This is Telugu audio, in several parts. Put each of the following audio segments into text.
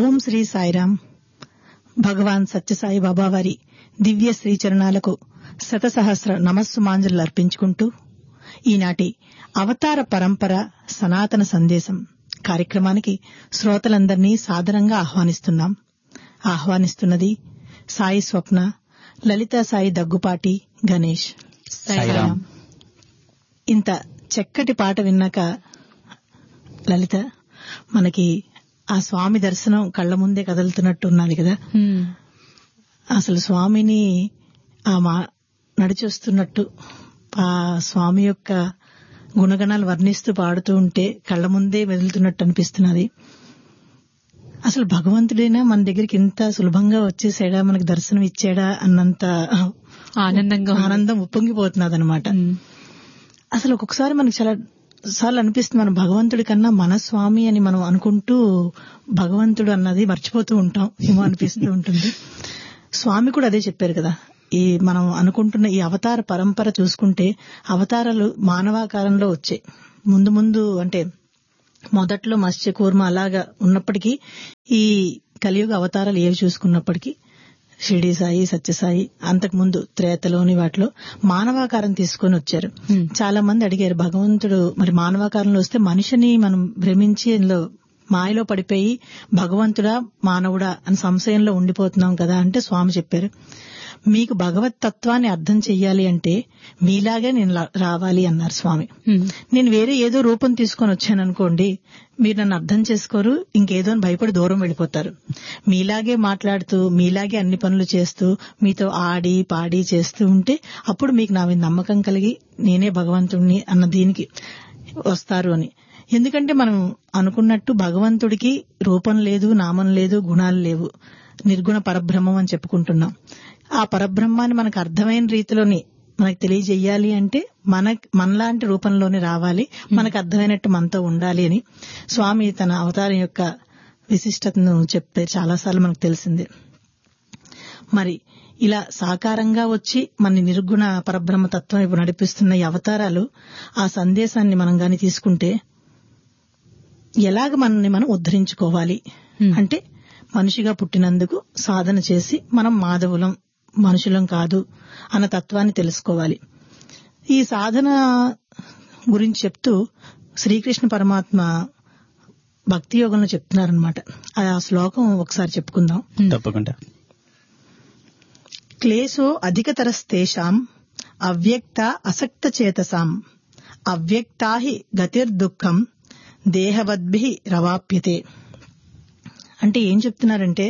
ఓం శ్రీ సాయిరాం భగవాన్ సత్యసాయి బాబా వారి దివ్య శ్రీచరణాలకు శతసహస్ర నమస్సుమాంజలు అర్పించుకుంటూ ఈనాటి అవతార పరంపర సనాతన సందేశం కార్యక్రమానికి శ్రోతలందరినీ సాదరంగా ఆహ్వానిస్తున్నాం ఆహ్వానిస్తున్నది సాయి స్వప్న లలిత సాయి దగ్గుపాటి గణేష్ సాయిరాం. ఇంత చక్కటి పాట విన్నాక లలిత మనకి ఆ స్వామి దర్శనం కళ్ళ ముందే కదులుతున్నట్టు ఉన్నది కదా అసలు స్వామిని ఆ మా నడిచొస్తున్నట్టు ఆ స్వామి యొక్క గుణగణాలు వర్ణిస్తూ పాడుతూ ఉంటే కళ్ళ ముందే మెదులుతున్నట్టు అనిపిస్తున్నది అసలు భగవంతుడైనా మన దగ్గరికి ఇంత సులభంగా వచ్చేసాడా మనకు దర్శనం ఇచ్చాడా అన్నంత ఆనందంగా ఉంది. ఆనందం ఉప్పొంగిపోతున్నది అనమాట ఉమ్. అసలు ఒక్కొక్కసారి మనకి చాలా సార్లు అనిపిస్తుంది మనం భగవంతుడి కన్నా మన స్వామి అని మనం అనుకుంటూ భగవంతుడు అన్నది మర్చిపోతూ ఉంటాం ఏమో అనిపిస్తూ ఉంటుంది స్వామి కూడా అదే చెప్పారు కదా ఈ మనం అనుకుంటున్న ఈ అవతార పరంపర చూసుకుంటే అవతారాలు మానవాకారంలో వచ్చాయి ముందు ముందు అంటే మొదట్లో మత్స్య కూర్మ అలాగా ఉన్నప్పటికీ ఈ కలియుగ అవతారాలు ఏవి చూసుకున్నప్పటికీ షిరిడి సాయి సత్యసాయి అంతకు ముందు త్రేతలోని వాటిలో మానవాకారం తీసుకొని వచ్చారు Hmm. చాలా మంది అడిగారు భగవంతుడు మరి మానవాకారంలో వస్తే మనిషిని మనం భ్రమించి ఇందులో మాయలో పడిపోయి భగవంతుడా మానవుడా అని సంశయంలో ఉండిపోతున్నాం కదా అంటే స్వామి చెప్పారు మీకు భగవత్ తత్వాన్ని అర్థం చెయ్యాలి అంటే మీలాగే నేను లా- రావాలి అన్నారు స్వామి ఉమ్. నేను వేరే ఏదో రూపం తీసుకొని వచ్చాను అనుకోండి మీరు నన్ను అర్థం చేసుకోరు ఇంకేదో అని భయపడి దూరం వెళ్ళిపోతారు మీలాగే మాట్లాడుతూ మీలాగే అన్ని పనులు చేస్తూ మీతో ఆడి పాడి చేస్తూ ఉంటే అప్పుడు మీకు నా మీద నమ్మకం కలిగి నేనే భగవంతుడిని అన్న దీనికి వస్తారు అని ఎందుకంటే మనం అనుకున్నట్టు భగవంతుడికి రూపం లేదు నామం లేదు గుణాలు లేవు నిర్గుణ పరబ్రహ్మం అని చెప్పుకుంటున్నాం ఆ పరబ్రహ్మాన్ని మనకు అర్థమైన రీతిలోని మనకు తెలియజేయాలి అంటే మన మనలాంటి రూపంలోనే రావాలి మనకు అర్థమైనట్టు మనతో ఉండాలి అని స్వామి తన అవతారం యొక్క విశిష్టతను చెప్పే చాలాసార్లు మనకు తెలిసిందే మరి ఇలా సాకారంగా వచ్చి మన నిర్గుణ పరబ్రహ్మ తత్వం ఇప్పుడు నడిపిస్తున్న ఈ అవతారాలు ఆ సందేశాన్ని మనం గాని తీసుకుంటే ఎలాగ మనల్ని మనం ఉద్ధరించుకోవాలి Hmm. అంటే మనిషిగా పుట్టినందుకు సాధన చేసి మనం మాధవులం మనుషులం కాదు అన్న తత్వాన్ని తెలుసుకోవాలి ఈ సాధన గురించి చెప్తూ శ్రీకృష్ణ పరమాత్మ భక్తి యోగంలో చెప్తున్నారనమాట ఆ శ్లోకం ఒకసారి చెప్పుకుందాం తప్పకుండా క్లేశో అధికతరస్తేషాం అవ్యక్త అసక్త చేతసాం అవ్యక్తా హి గతిర్దుఃఖం దేహవద్భి రవాప్యతే అంటే ఏం చెప్తున్నారంటే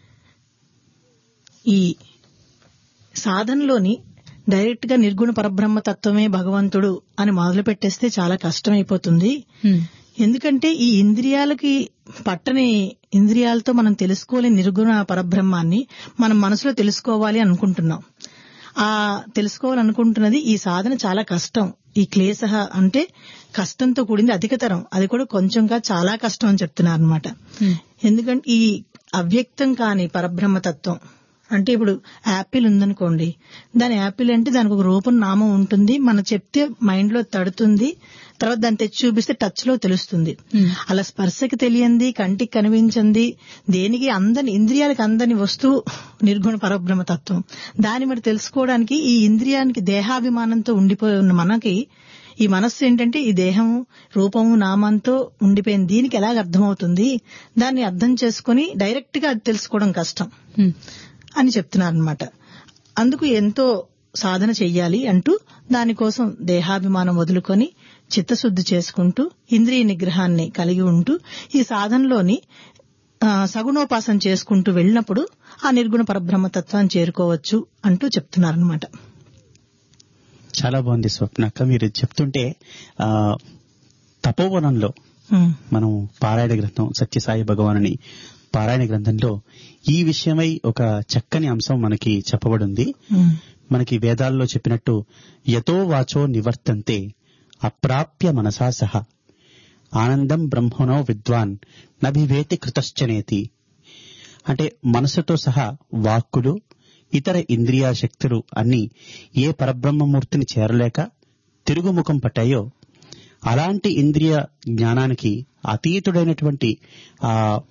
ఈ సాధనలోని డైరెక్ట్ గా నిర్గుణ పరబ్రహ్మ తత్వమే భగవంతుడు అని మొదలు పెట్టేస్తే చాలా కష్టమైపోతుంది ఉమ్. ఎందుకంటే ఈ ఇంద్రియాలకి పట్టని ఇంద్రియాలతో మనం తెలుసుకోలేని నిర్గుణ పరబ్రహ్మాన్ని మనం మనసులో తెలుసుకోవాలి అనుకుంటున్నాం ఆ తెలుసుకోవాలనుకుంటున్నది ఈ సాధన చాలా కష్టం ఈ క్లేశ అంటే కష్టంతో కూడింది అధికతరం అది కూడా కొంచెంగా చాలా కష్టం అని చెప్తున్నారు అనమాట ఉమ్. ఎందుకంటే ఈ అవ్యక్తం కాని పరబ్రహ్మ తత్వం అంటే ఇప్పుడు యాపిల్ ఉందనుకోండి దాని యాపిల్ అంటే దానికి ఒక రూపం నామం ఉంటుంది మనం చెప్తే మైండ్ లో తడుతుంది తర్వాత దాన్ని తెచ్చి చూపిస్తే టచ్ లో తెలుస్తుంది Hmm. అలా స్పర్శకి తెలియంది కంటికి కనిపించింది దేనికి అందని ఇంద్రియాలకు అందని వస్తువు నిర్గుణ పరబ్రహ్మ తత్వం దాన్ని మరి తెలుసుకోవడానికి ఈ ఇంద్రియానికి దేహాభిమానంతో ఉండిపోయి ఉన్న మనకి ఈ మనస్సు ఏంటంటే ఈ దేహం రూపము నామంతో ఉండిపోయింది దీనికి ఎలాగ అర్థమవుతుంది దాన్ని అర్థం చేసుకుని డైరెక్ట్ గా అది తెలుసుకోవడం కష్టం ఉమ్. అని చెప్తున్నారనమాట అందుకు ఎంతో సాధన చెయ్యాలి అంటూ దానికోసం దేహాభిమానం వదులుకొని చిత్తశుద్ధి చేసుకుంటూ ఇంద్రియ నిగ్రహాన్ని కలిగి ఉంటూ ఈ సాధనలోని ఆ, సగుణోపాసన చేసుకుంటూ వెళ్ళినప్పుడు ఆ నిర్గుణ పరబ్రహ్మతత్వాన్ని చేరుకోవచ్చు అంటూ చెప్తున్నారనమాట చాలా బాగుంది స్వప్నక్క మీరు చెప్తుంటే ఆ తపోవనంలో ఉమ్, మనం పారాయణ గ్రంథం సత్యసాయి భగవానుని పారాయణ గ్రంథంలో ఈ విషయమై ఒక చక్కని అంశం మనకి చెప్పబడింది ఉమ్, మనకి వేదాల్లో చెప్పినట్టు యతో వాచో నివర్తంతే అప్రాప్య మనసా సహ ఆనందం బ్రహ్మణో విద్వాన్ నభివేతి కృతశ్చనేతి అంటే మనసుతో సహా వాక్కులు ఇతర ఇంద్రియ శక్తులు అన్ని ఏ పరబ్రహ్మమూర్తిని చేరలేక తిరుగుముఖం పట్టాయో అలాంటి ఇంద్రియ జ్ఞానానికి అతీతుడైనటువంటి ఆ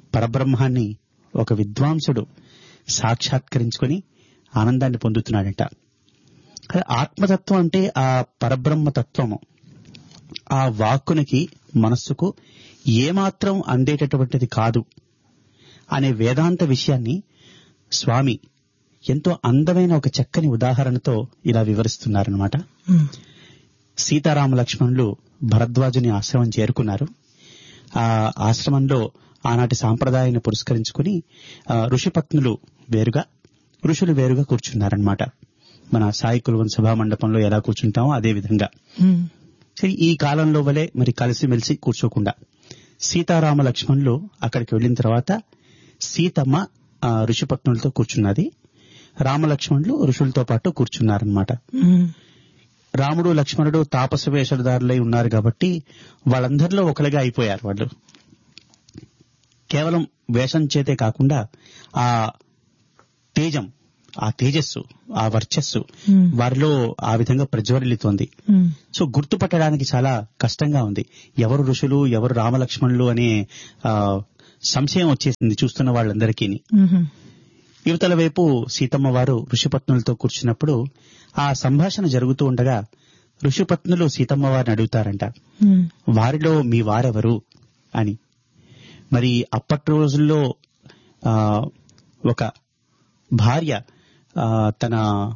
పరబ్రహ్మాన్ని ఒక విద్వాంసుడు సాక్షాత్కరించుకొని ఆనందాన్ని పొందుతున్నాడట అదే ఆత్మతత్వం అంటే ఆ పరబ్రహ్మ తత్వము ఆ వాక్కునికి మనస్సుకు ఏమాత్రం అందేటటువంటిది కాదు అనే వేదాంత విషయాన్ని స్వామి ఎంతో అందమైన ఒక చక్కని ఉదాహరణతో ఇలా వివరిస్తున్నారనమాట ఉమ్, సీతారామ లక్ష్మణులు భరద్వాజుని ఆశ్రమం చేరుకున్నారు ఆ ఆశ్రమంలో ఆనాటి సాంప్రదాయాన్ని పురస్కరించుకుని ఆ, ఋషిపత్నులు వేరుగా ఋషులు వేరుగా కూర్చున్నారనమాట మన సాయి కులవన్ సభా మండపంలో ఎలా కూర్చుంటామో అదే విధంగా ఉమ్, సరే ఈ కాలంలో వలె మరి కలిసిమెలిసి కూర్చోకుండా సీతారామ లక్ష్మణులు అక్కడికి వెళ్ళిన తర్వాత సీతమ్మ ఆ, ఋషిపత్నులతో కూర్చున్నది రామలక్ష్మణులు ఋషులతో పాటు కూర్చున్నారనమాట ఉమ్, రాముడు లక్ష్మణుడు తాపస వేషధారులై ఉన్నారు కాబట్టి వాళ్ళందరిలో ఒకరిగా అయిపోయారు వాళ్ళు కేవలం వేషం చేతే కాకుండా ఆ తేజం ఆ తేజస్సు ఆ వర్చస్సు ఉమ్, వారిలో ఆ విధంగా ప్రజ్వరిల్లుతోంది ఉమ్, సో గుర్తుపట్టడానికి చాలా కష్టంగా ఉంది ఎవరు ఋషులు ఎవరు రామలక్ష్మణులు అనే ఆ, సంశయం వచ్చేసింది చూస్తున్న వాళ్ళందరికీ ఉమ్, యువతల వైపు సీతమ్మ వారు ఋషిపత్నులతో కూర్చున్నప్పుడు ఆ సంభాషణ జరుగుతూ ఉండగా ఋషిపత్నులు సీతమ్మ వారిని అడుగుతారంట ఉమ్, వారిలో మీ వారెవరు అని మరి అప్పటి రోజుల్లో ఆ, ఒక భార్య ఆ, తన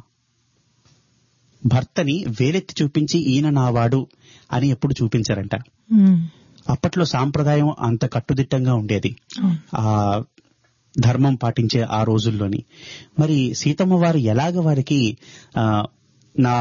భర్తని వేలెత్తి చూపించి ఈయన నావాడు అని ఎప్పుడు చూపించారంట ఉమ్, అప్పట్లో సాంప్రదాయం అంత కట్టుదిట్టంగా ఉండేది అవును. ఆ ధర్మం పాటించే ఆ రోజుల్లోని మరి సీతమ్మ వారు ఎలాగ వారికి ఆ, నా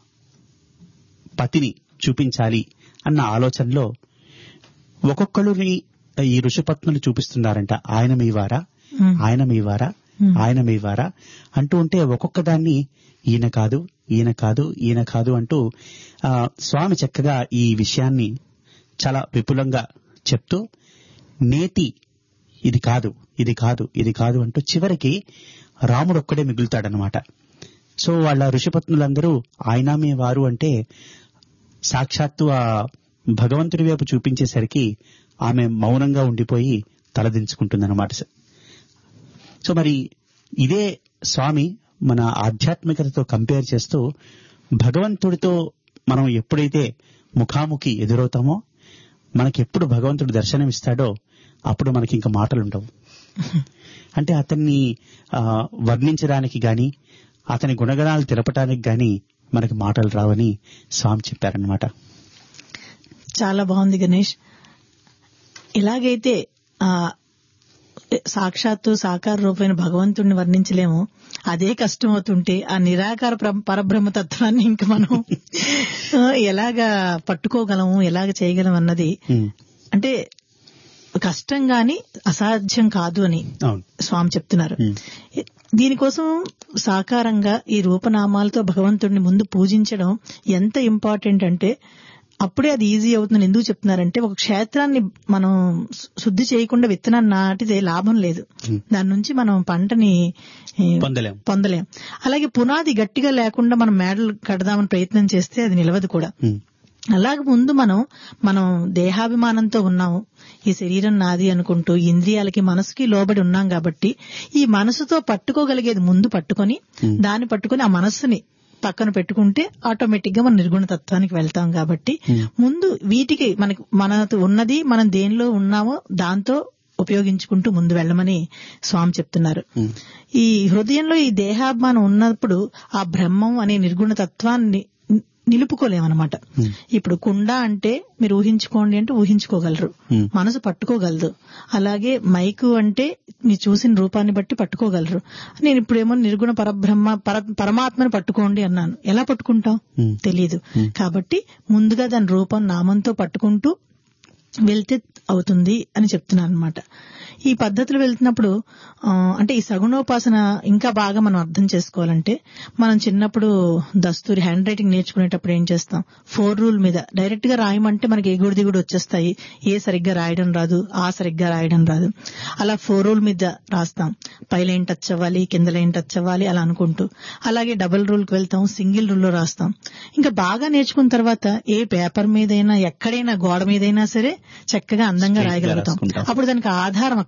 పతిని చూపించాలి అన్న ఆలోచనలో ఒక్కొక్కరిని ఈ ఋషిపత్నులు చూపిస్తున్నారంట ఆయన మీవారా ఉమ్, ఆయన మీవారా Hmm. ఆయన మీవారా అంటూ ఉంటే ఒక్కొక్క దాన్ని ఈయన కాదు ఈయన కాదు ఈయన కాదు అంటూ ఆ, స్వామి చక్కగా ఈ విషయాన్ని చాలా విపులంగా చెప్తూ నేతి ఇది కాదు ఇది కాదు ఇది కాదు అంటూ చివరికి రాముడు ఒక్కడే మిగులుతాడనమాట సో వాళ్ళ ఋషిపత్నులందరూ ఆయన మీ వారు అంటే సాక్షాత్తు ఆ భగవంతుడి వైపు చూపించేసరికి ఆమె మౌనంగా ఉండిపోయి తలదించుకుంటుందన్నమాట సో మరి ఇదే స్వామి మన ఆధ్యాత్మికతతో కంపేర్ చేస్తూ భగవంతుడితో మనం ఎప్పుడైతే ముఖాముఖి ఎదురవుతామో మనకి ఎప్పుడు భగవంతుడు దర్శనమిస్తాడో అప్పుడు మనకి ఇంకా మాటలు ఉండవు అంటే అతన్ని ఆ, వర్ణించడానికి గాని అతని గుణగణాలు తెలపటానికి గాని మనకి మాటలు రావని స్వామి చెప్పారనమాట చాలా బాగుంది గణేష్ ఎలాగైతే ఆ సాక్షాత్తు సాకార రూపమైన భగవంతుడిని వర్ణించలేము అదే కష్టం అవుతుంటే ఆ నిరాకార ప్ర- పరబ్రహ్మ తత్వాన్ని ఇంక మనం ఆ, ఎలాగా పట్టుకోగలము ఎలాగ చేయగలం అన్నది ఉమ్, అంటే కష్టం గాని అసాధ్యం కాదు అని అవును స్వామి చెప్తున్నారు ఉమ్, దీనికోసం సాకారంగా ఈ రూపనామాలతో భగవంతుడిని ముందు పూజించడం ఎంత ఇంపార్టెంట్ అంటే అప్పుడే అది ఈజీ అవుతుందని ఎందుకు చెప్తున్నారంటే ఒక క్షేత్రాన్ని మనం శు- శుద్ధి చేయకుండా విత్తనాన్ని నాటితే లాభం లేదు Hmm. దాని నుంచి మనం పంటని ఏ, పొందలేం పొందలేం అలాగే పునాది గట్టిగా లేకుండా మనం మేడలు కడదామని ప్రయత్నం చేస్తే అది నిలవదు కూడా ఉమ్, అలాగ ముందు మనం మనం దేహాభిమానంతో ఉన్నాము ఈ శరీరం నాది అనుకుంటూ ఇంద్రియాలకి మనసుకి లోబడి ఉన్నాం కాబట్టి ఈ మనసుతో పట్టుకోగలిగేది ముందు పట్టుకొని Hmm. దాన్ని పట్టుకొని ఆ మనస్సుని పక్కన పెట్టుకుంటే ఆటోమేటిక్ గా మనం నిర్గుణ తత్వానికి వెళ్తాం కాబట్టి Hmm. ముందు వీటికి మనకి మనతో ఉన్నది మనం దేనిలో ఉన్నామో దాంతో ఉపయోగించుకుంటూ ముందు వెళ్ళమని స్వామి చెప్తున్నారు ఉమ్, ఈ హృదయంలో ఈ దేహాభిమానం ఉన్నప్పుడు ఆ బ్రహ్మం అనే నిర్గుణ తత్వాన్ని ని- నిలుపుకోలేమన్నమాట Hmm. ఇప్పుడు కుండ అంటే మీరు ఊహించుకోండి అంటే ఊహించుకోగలరు Hmm. మనసు పట్టుకోగలదు అలాగే మైకు అంటే మీరు చూసిన రూపాన్ని బట్టి పట్టుకోగలరు నేను ఇప్పుడేమో నిర్గుణ పరబ్రహ్మ పర పరమాత్మని పట్టుకోండి అన్నాను ఎలా పట్టుకుంటాం Hmm. తెలీదు Hmm. కాబట్టి ముందుగా దాని రూపం నామంతో పట్టుకుంటూ వెళ్తే అవుతుంది అని చెప్తున్నాను అనమాట ఈ పద్ధతిలో వెళ్తున్నప్పుడు ఆ, అంటే ఈ సగుణోపాసన ఇంకా బాగా మనం అర్థం చేసుకోవాలంటే మనం చిన్నప్పుడు దస్తూరి హ్యాండ్ రైటింగ్ నేర్చుకునేటప్పుడు ఏం చేస్తాం ఫోర్ రూల్ మీద డైరెక్ట్ గా రాయమంటే మనకి ఎగుడు దిగుడు వచ్చేస్తాయి ఏ సరిగ్గా రాయడం రాదు ఆ సరిగ్గా రాయడం రాదు అలా ఫోర్ రూల్ మీద రాస్తాం పై లైన్ టచ్ అవ్వాలి కింద లైన్ టచ్ అవ్వాలి అలా అనుకుంటూ అలాగే డబుల్ రూల్ కి వెళ్తాం సింగిల్ రూల్ లో రాస్తాం ఇంకా బాగా నేర్చుకున్న తర్వాత ఏ పేపర్ మీదైనా ఎక్కడైనా గోడ మీదైనా సరే చక్కగా అందంగా Straight గా రాయగలుగుతాం రాసుకుంటాం. అప్పుడు దానికి ఆధారం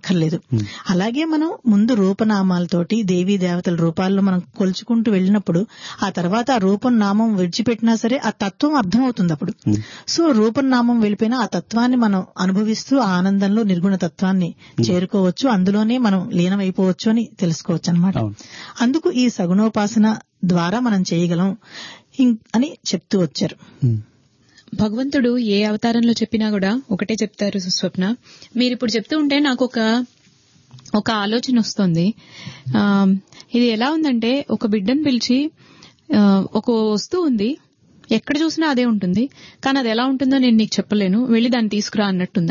అక్కర్లేదు అలాగే మనం ముందు రూపనామాలతోటి దేవీ దేవతల రూపాల్లో మనం కొలుచుకుంటూ వెళ్ళినప్పుడు ఆ తర్వాత ఆ రూపం నామం విడిచిపెట్టినా సరే ఆ తత్వం అర్థమవుతుంది అప్పుడు సో రూపం నామం వెళ్ళిపోయినా ఆ తత్వాన్ని మనం అనుభవిస్తూ ఆ ఆనందంలో నిర్గుణ తత్వాన్ని చేరుకోవచ్చు అందులోనే మనం లీనమైపోవచ్చు అని తెలుసుకోవచ్చు అనమాట అవును. అందుకు ఈ సగుణోపాసన ద్వారా మనం చేయగలం ఇం- అని చెప్తూ వచ్చారు ఉమ్. భగవంతుడు ఏ అవతారంలో చెప్పినా కూడా ఒకటే చెప్తారు స్వప్న మీరు ఇప్పుడు చెప్తూ ఉంటే నాకు ఒక ఒక ఆలోచన వస్తుంది ఆ, ఇది ఎలా ఉందంటే ఒక బిడ్డను పిలిచి ఆ, ఒక వస్తువు ఉంది ఎక్కడ చూసినా అదే ఉంటుంది కానీ అది ఎలా ఉంటుందో నేను నీకు చెప్పలేను వెళ్ళి దాన్ని తీసుకురా అన్నట్టుంది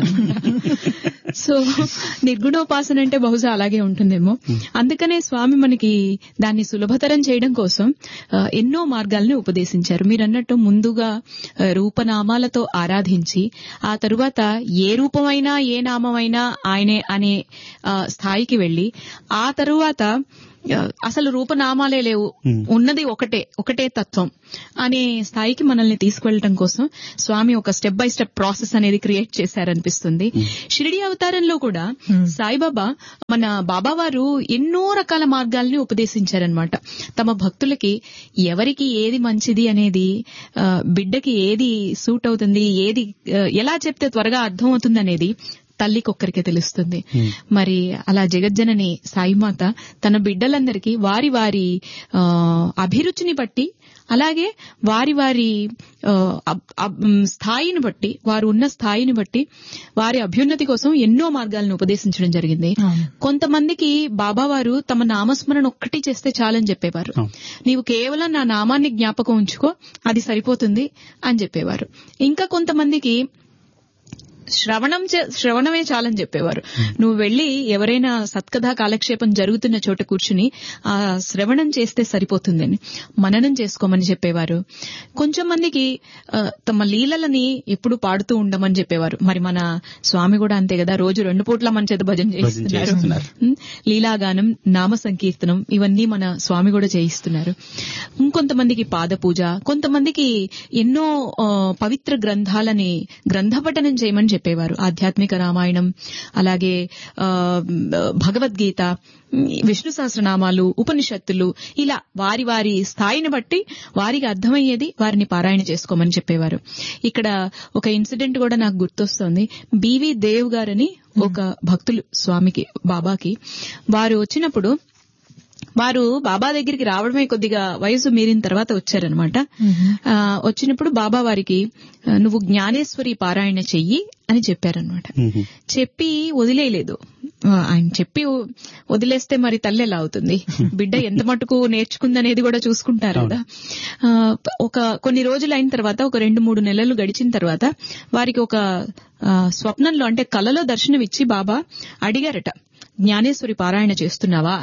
సో నిర్గుణోపాసన అంటే బహుశా అలాగే ఉంటుందేమో అందుకనే స్వామి మనకి దాన్ని సులభతరం చేయడం కోసం ఆ, ఎన్నో మార్గాల్ని ఉపదేశించారు మీరు అన్నట్టు ముందుగా ఆ, రూపనామాలతో ఆరాధించి ఆ తరువాత ఏ రూపమైనా ఏ నామమైనా ఆయనే అనే ఆ, స్థాయికి వెళ్లి ఆ తరువాత ఆ, అసలు రూపనామాలే లేవు Hmm. ఉన్నది ఒకటే ఒకటే తత్వం అనే స్థాయికి మనల్ని తీసుకువెళ్ళటం కోసం స్వామి ఒక స్టెప్ బై స్టెప్ ప్రాసెస్ అనేది క్రియేట్ చేశారనిపిస్తుంది షిరిడి అవతారంలో కూడా సాయిబాబా మన బాబా వారు ఎన్నో రకాల మార్గాల్ని ఉపదేశించారనమాట తమ భక్తులకి ఎవరికి ఏది మంచిది అనేది ఆ, బిడ్డకి ఏది సూట్ అవుతుంది ఏది ఆ, ఎలా చెప్తే త్వరగా అర్థం అవుతుంది అనేది తల్లికొక్కరికే తెలుస్తుంది మరి అలా జగజ్జనని సాయిమాత తన బిడ్డలందరికీ వారి వారి ఆ, అభిరుచిని బట్టి అలాగే వారి వారి ఆ, అబ్- అబ్- మ్, స్థాయిని బట్టి వారు ఉన్న స్థాయిని బట్టి వారి అభ్యున్నతి కోసం ఎన్నో మార్గాలను ఉపదేశించడం జరిగింది అవును. కొంతమందికి బాబా వారు తమ నామస్మరణ ఒక్కటి చేస్తే చాలని చెప్పేవారు అవును. నీవు కేవలం నా నామాన్ని జ్ఞాపకం ఉంచుకో అది సరిపోతుంది అని చెప్పేవారు ఇంకా కొంతమందికి శ్రవణం చే- శ్రవణమే చాలని చెప్పేవారు నువ్వు వెళ్లి ఎవరైనా సత్కథా కాలక్షేపం జరుగుతున్న చోట కూర్చుని ఆ శ్రవణం చేస్తే సరిపోతుందని మననం చేసుకోమని చెప్పేవారు కొంచెం మందికి ఆ, తమ లీలలని ఎప్పుడు పాడుతూ ఉండమని చెప్పేవారు మరి మన స్వామి కూడా అంతే కదా రోజు రెండు పూట్ల మన చేత భజన చేస్తున్నారు చేస్తున్నారు. ఉమ్, లీలాగానం నామ సంకీర్తనం ఇవన్నీ మన స్వామి కూడా చేయిస్తున్నారు ఇంకొంతమందికి పాద పూజ కొంతమందికి ఎన్నో ఆ, పవిత్ర గ్రంథాలని గ్రంథపఠనం చేయమని చెప్పేవారు ఆధ్యాత్మిక రామాయణం అలాగే ఆ, భగవద్గీత ఉమ్, విష్ణు సహస్రనామాలు ఉపనిషత్తులు ఇలా వారి వారి స్థాయిని బట్టి వారికి అర్థమయ్యేది వారిని పారాయణ చేసుకోమని చెప్పేవారు ఇక్కడ ఒక ఇన్సిడెంట్ కూడా నాకు గుర్తొస్తోంది బివి దేవ్ గారని ఒక భక్తులు స్వామికి బాబాకి వారు వచ్చినప్పుడు వారు బాబా దగ్గరికి రావడమే కొద్దిగా వయసు మీరిన తర్వాత వచ్చారనమాట ఆ, వచ్చినప్పుడు బాబా వారికి ఆ, నువ్వు జ్ఞానేశ్వరి పారాయణ చెయ్యి అని చెప్పారనమాట ఉమ్. చెప్పి వదిలేయలేదు ఆ, ఆయన చెప్పి వదిలేస్తే మరి తల్లి ఎలా అవుతుంది బిడ్డ ఎంత మటుకు నేర్చుకుందనేది కూడా చూసుకుంటారు కదా ఆ, ఒక కొన్ని రోజులు అయిన తర్వాత ఒక రెండు మూడు నెలలు గడిచిన తర్వాత వారికి ఒక ఆ, స్వప్నంలో అంటే కలలో దర్శనం ఇచ్చి బాబా అడిగారట జ్ఞానేశ్వరి పారాయణ చేస్తున్నావా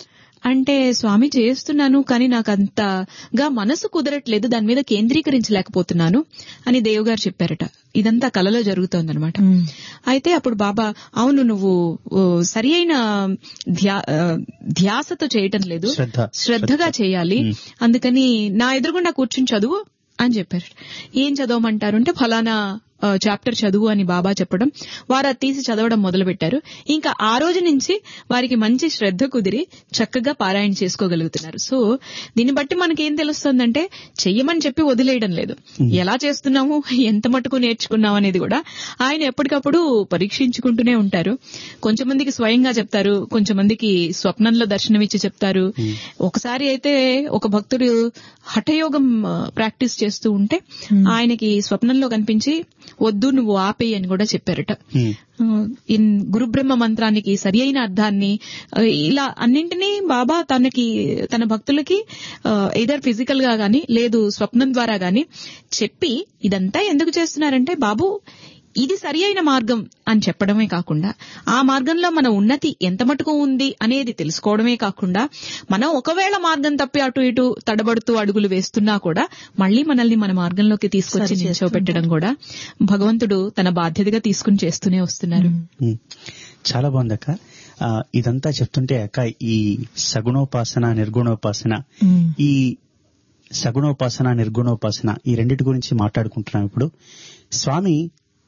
అంటే స్వామి చేస్తున్నాను కానీ నాకు అంతగా మనసు కుదరట్లేదు దాని మీద కేంద్రీకరించలేకపోతున్నాను అని దేవ్ గారు చెప్పారట ఇదంతా కలలో జరుగుతోందనమాట అయితే అప్పుడు బాబా అవును నువ్వు ఓ, సరి అయిన ధ్యా- ఆ, ధ్యాసతో చేయటం లేదు శ్రద్ధ. శ్రద్ధగా చేయాలి అందుకని నా ఎదురుగుండా కూర్చుని చదువు అని చెప్పారు ఏం చదవమంటారు అంటే ఫలానా చాప్టర్ చదువు అని బాబా చెప్పడం వారు అది తీసి చదవడం మొదలు పెట్టారు ఇంకా ఆ రోజు నుంచి వారికి మంచి శ్రద్ధ కుదిరి చక్కగా పారాయణ చేసుకోగలుగుతున్నారు సో దీన్ని బట్టి మనకి ఏం తెలుస్తుందంటే చెయ్యమని చెప్పి వదిలేయడం లేదు ఎలా చేస్తున్నాము ఎంత మటుకు నేర్చుకున్నాం అనేది కూడా ఆయన ఎప్పటికప్పుడు పరీక్షించుకుంటూనే ఉంటారు కొంచెం మందికి స్వయంగా చెప్తారు కొంచెం మందికి స్వప్నంలో దర్శనమిచ్చి చెప్తారు ఒకసారి అయితే ఒక భక్తుడు హఠయోగం ఆ, ప్రాక్టీస్ చేస్తూ ఉంటే ఆయనకి స్వప్నంలో కనిపించి వద్దు నువ్వు ఆపేయి అని కూడా చెప్పారట ఉమ్. ఆ, ఇన్ గురుబ్రహ్మ మంత్రానికి సరి అయిన అర్థాన్ని ఆ, ఇలా అన్నింటినీ బాబా తనకి తన భక్తులకి ఇదర్ ఫిజికల్ గా గాని లేదు స్వప్నం ద్వారా గాని చెప్పి ఇదంతా ఎందుకు చేస్తున్నారంటే బాబు ఇది సరి అయిన మార్గం అని చెప్పడమే కాకుండా ఆ మార్గంలో మన ఉన్నతి ఎంత మటుకు ఉంది అనేది తెలుసుకోవడమే కాకుండా మనం ఒకవేళ మార్గం తప్పి అటు ఇటు తడబడుతూ అడుగులు వేస్తున్నా కూడా మళ్ళీ మనల్ని మన మార్గంలోకి తీసుకొచ్చి సరి నిల్చోబెట్టడం కూడా భగవంతుడు తన బాధ్యతగా తీసుకుని చేస్తూనే వస్తున్నారు ఉమ్. చాలా బాగుంది అక్క ఆ, ఇదంతా చెప్తుంటే అక్క ఈ సగుణోపాసన నిర్గుణోపాసన ఈ సగుణోపాసన నిర్గుణోపాసన ఈ రెండిటి గురించి మాట్లాడుకుంటున్నాం ఇప్పుడు స్వామి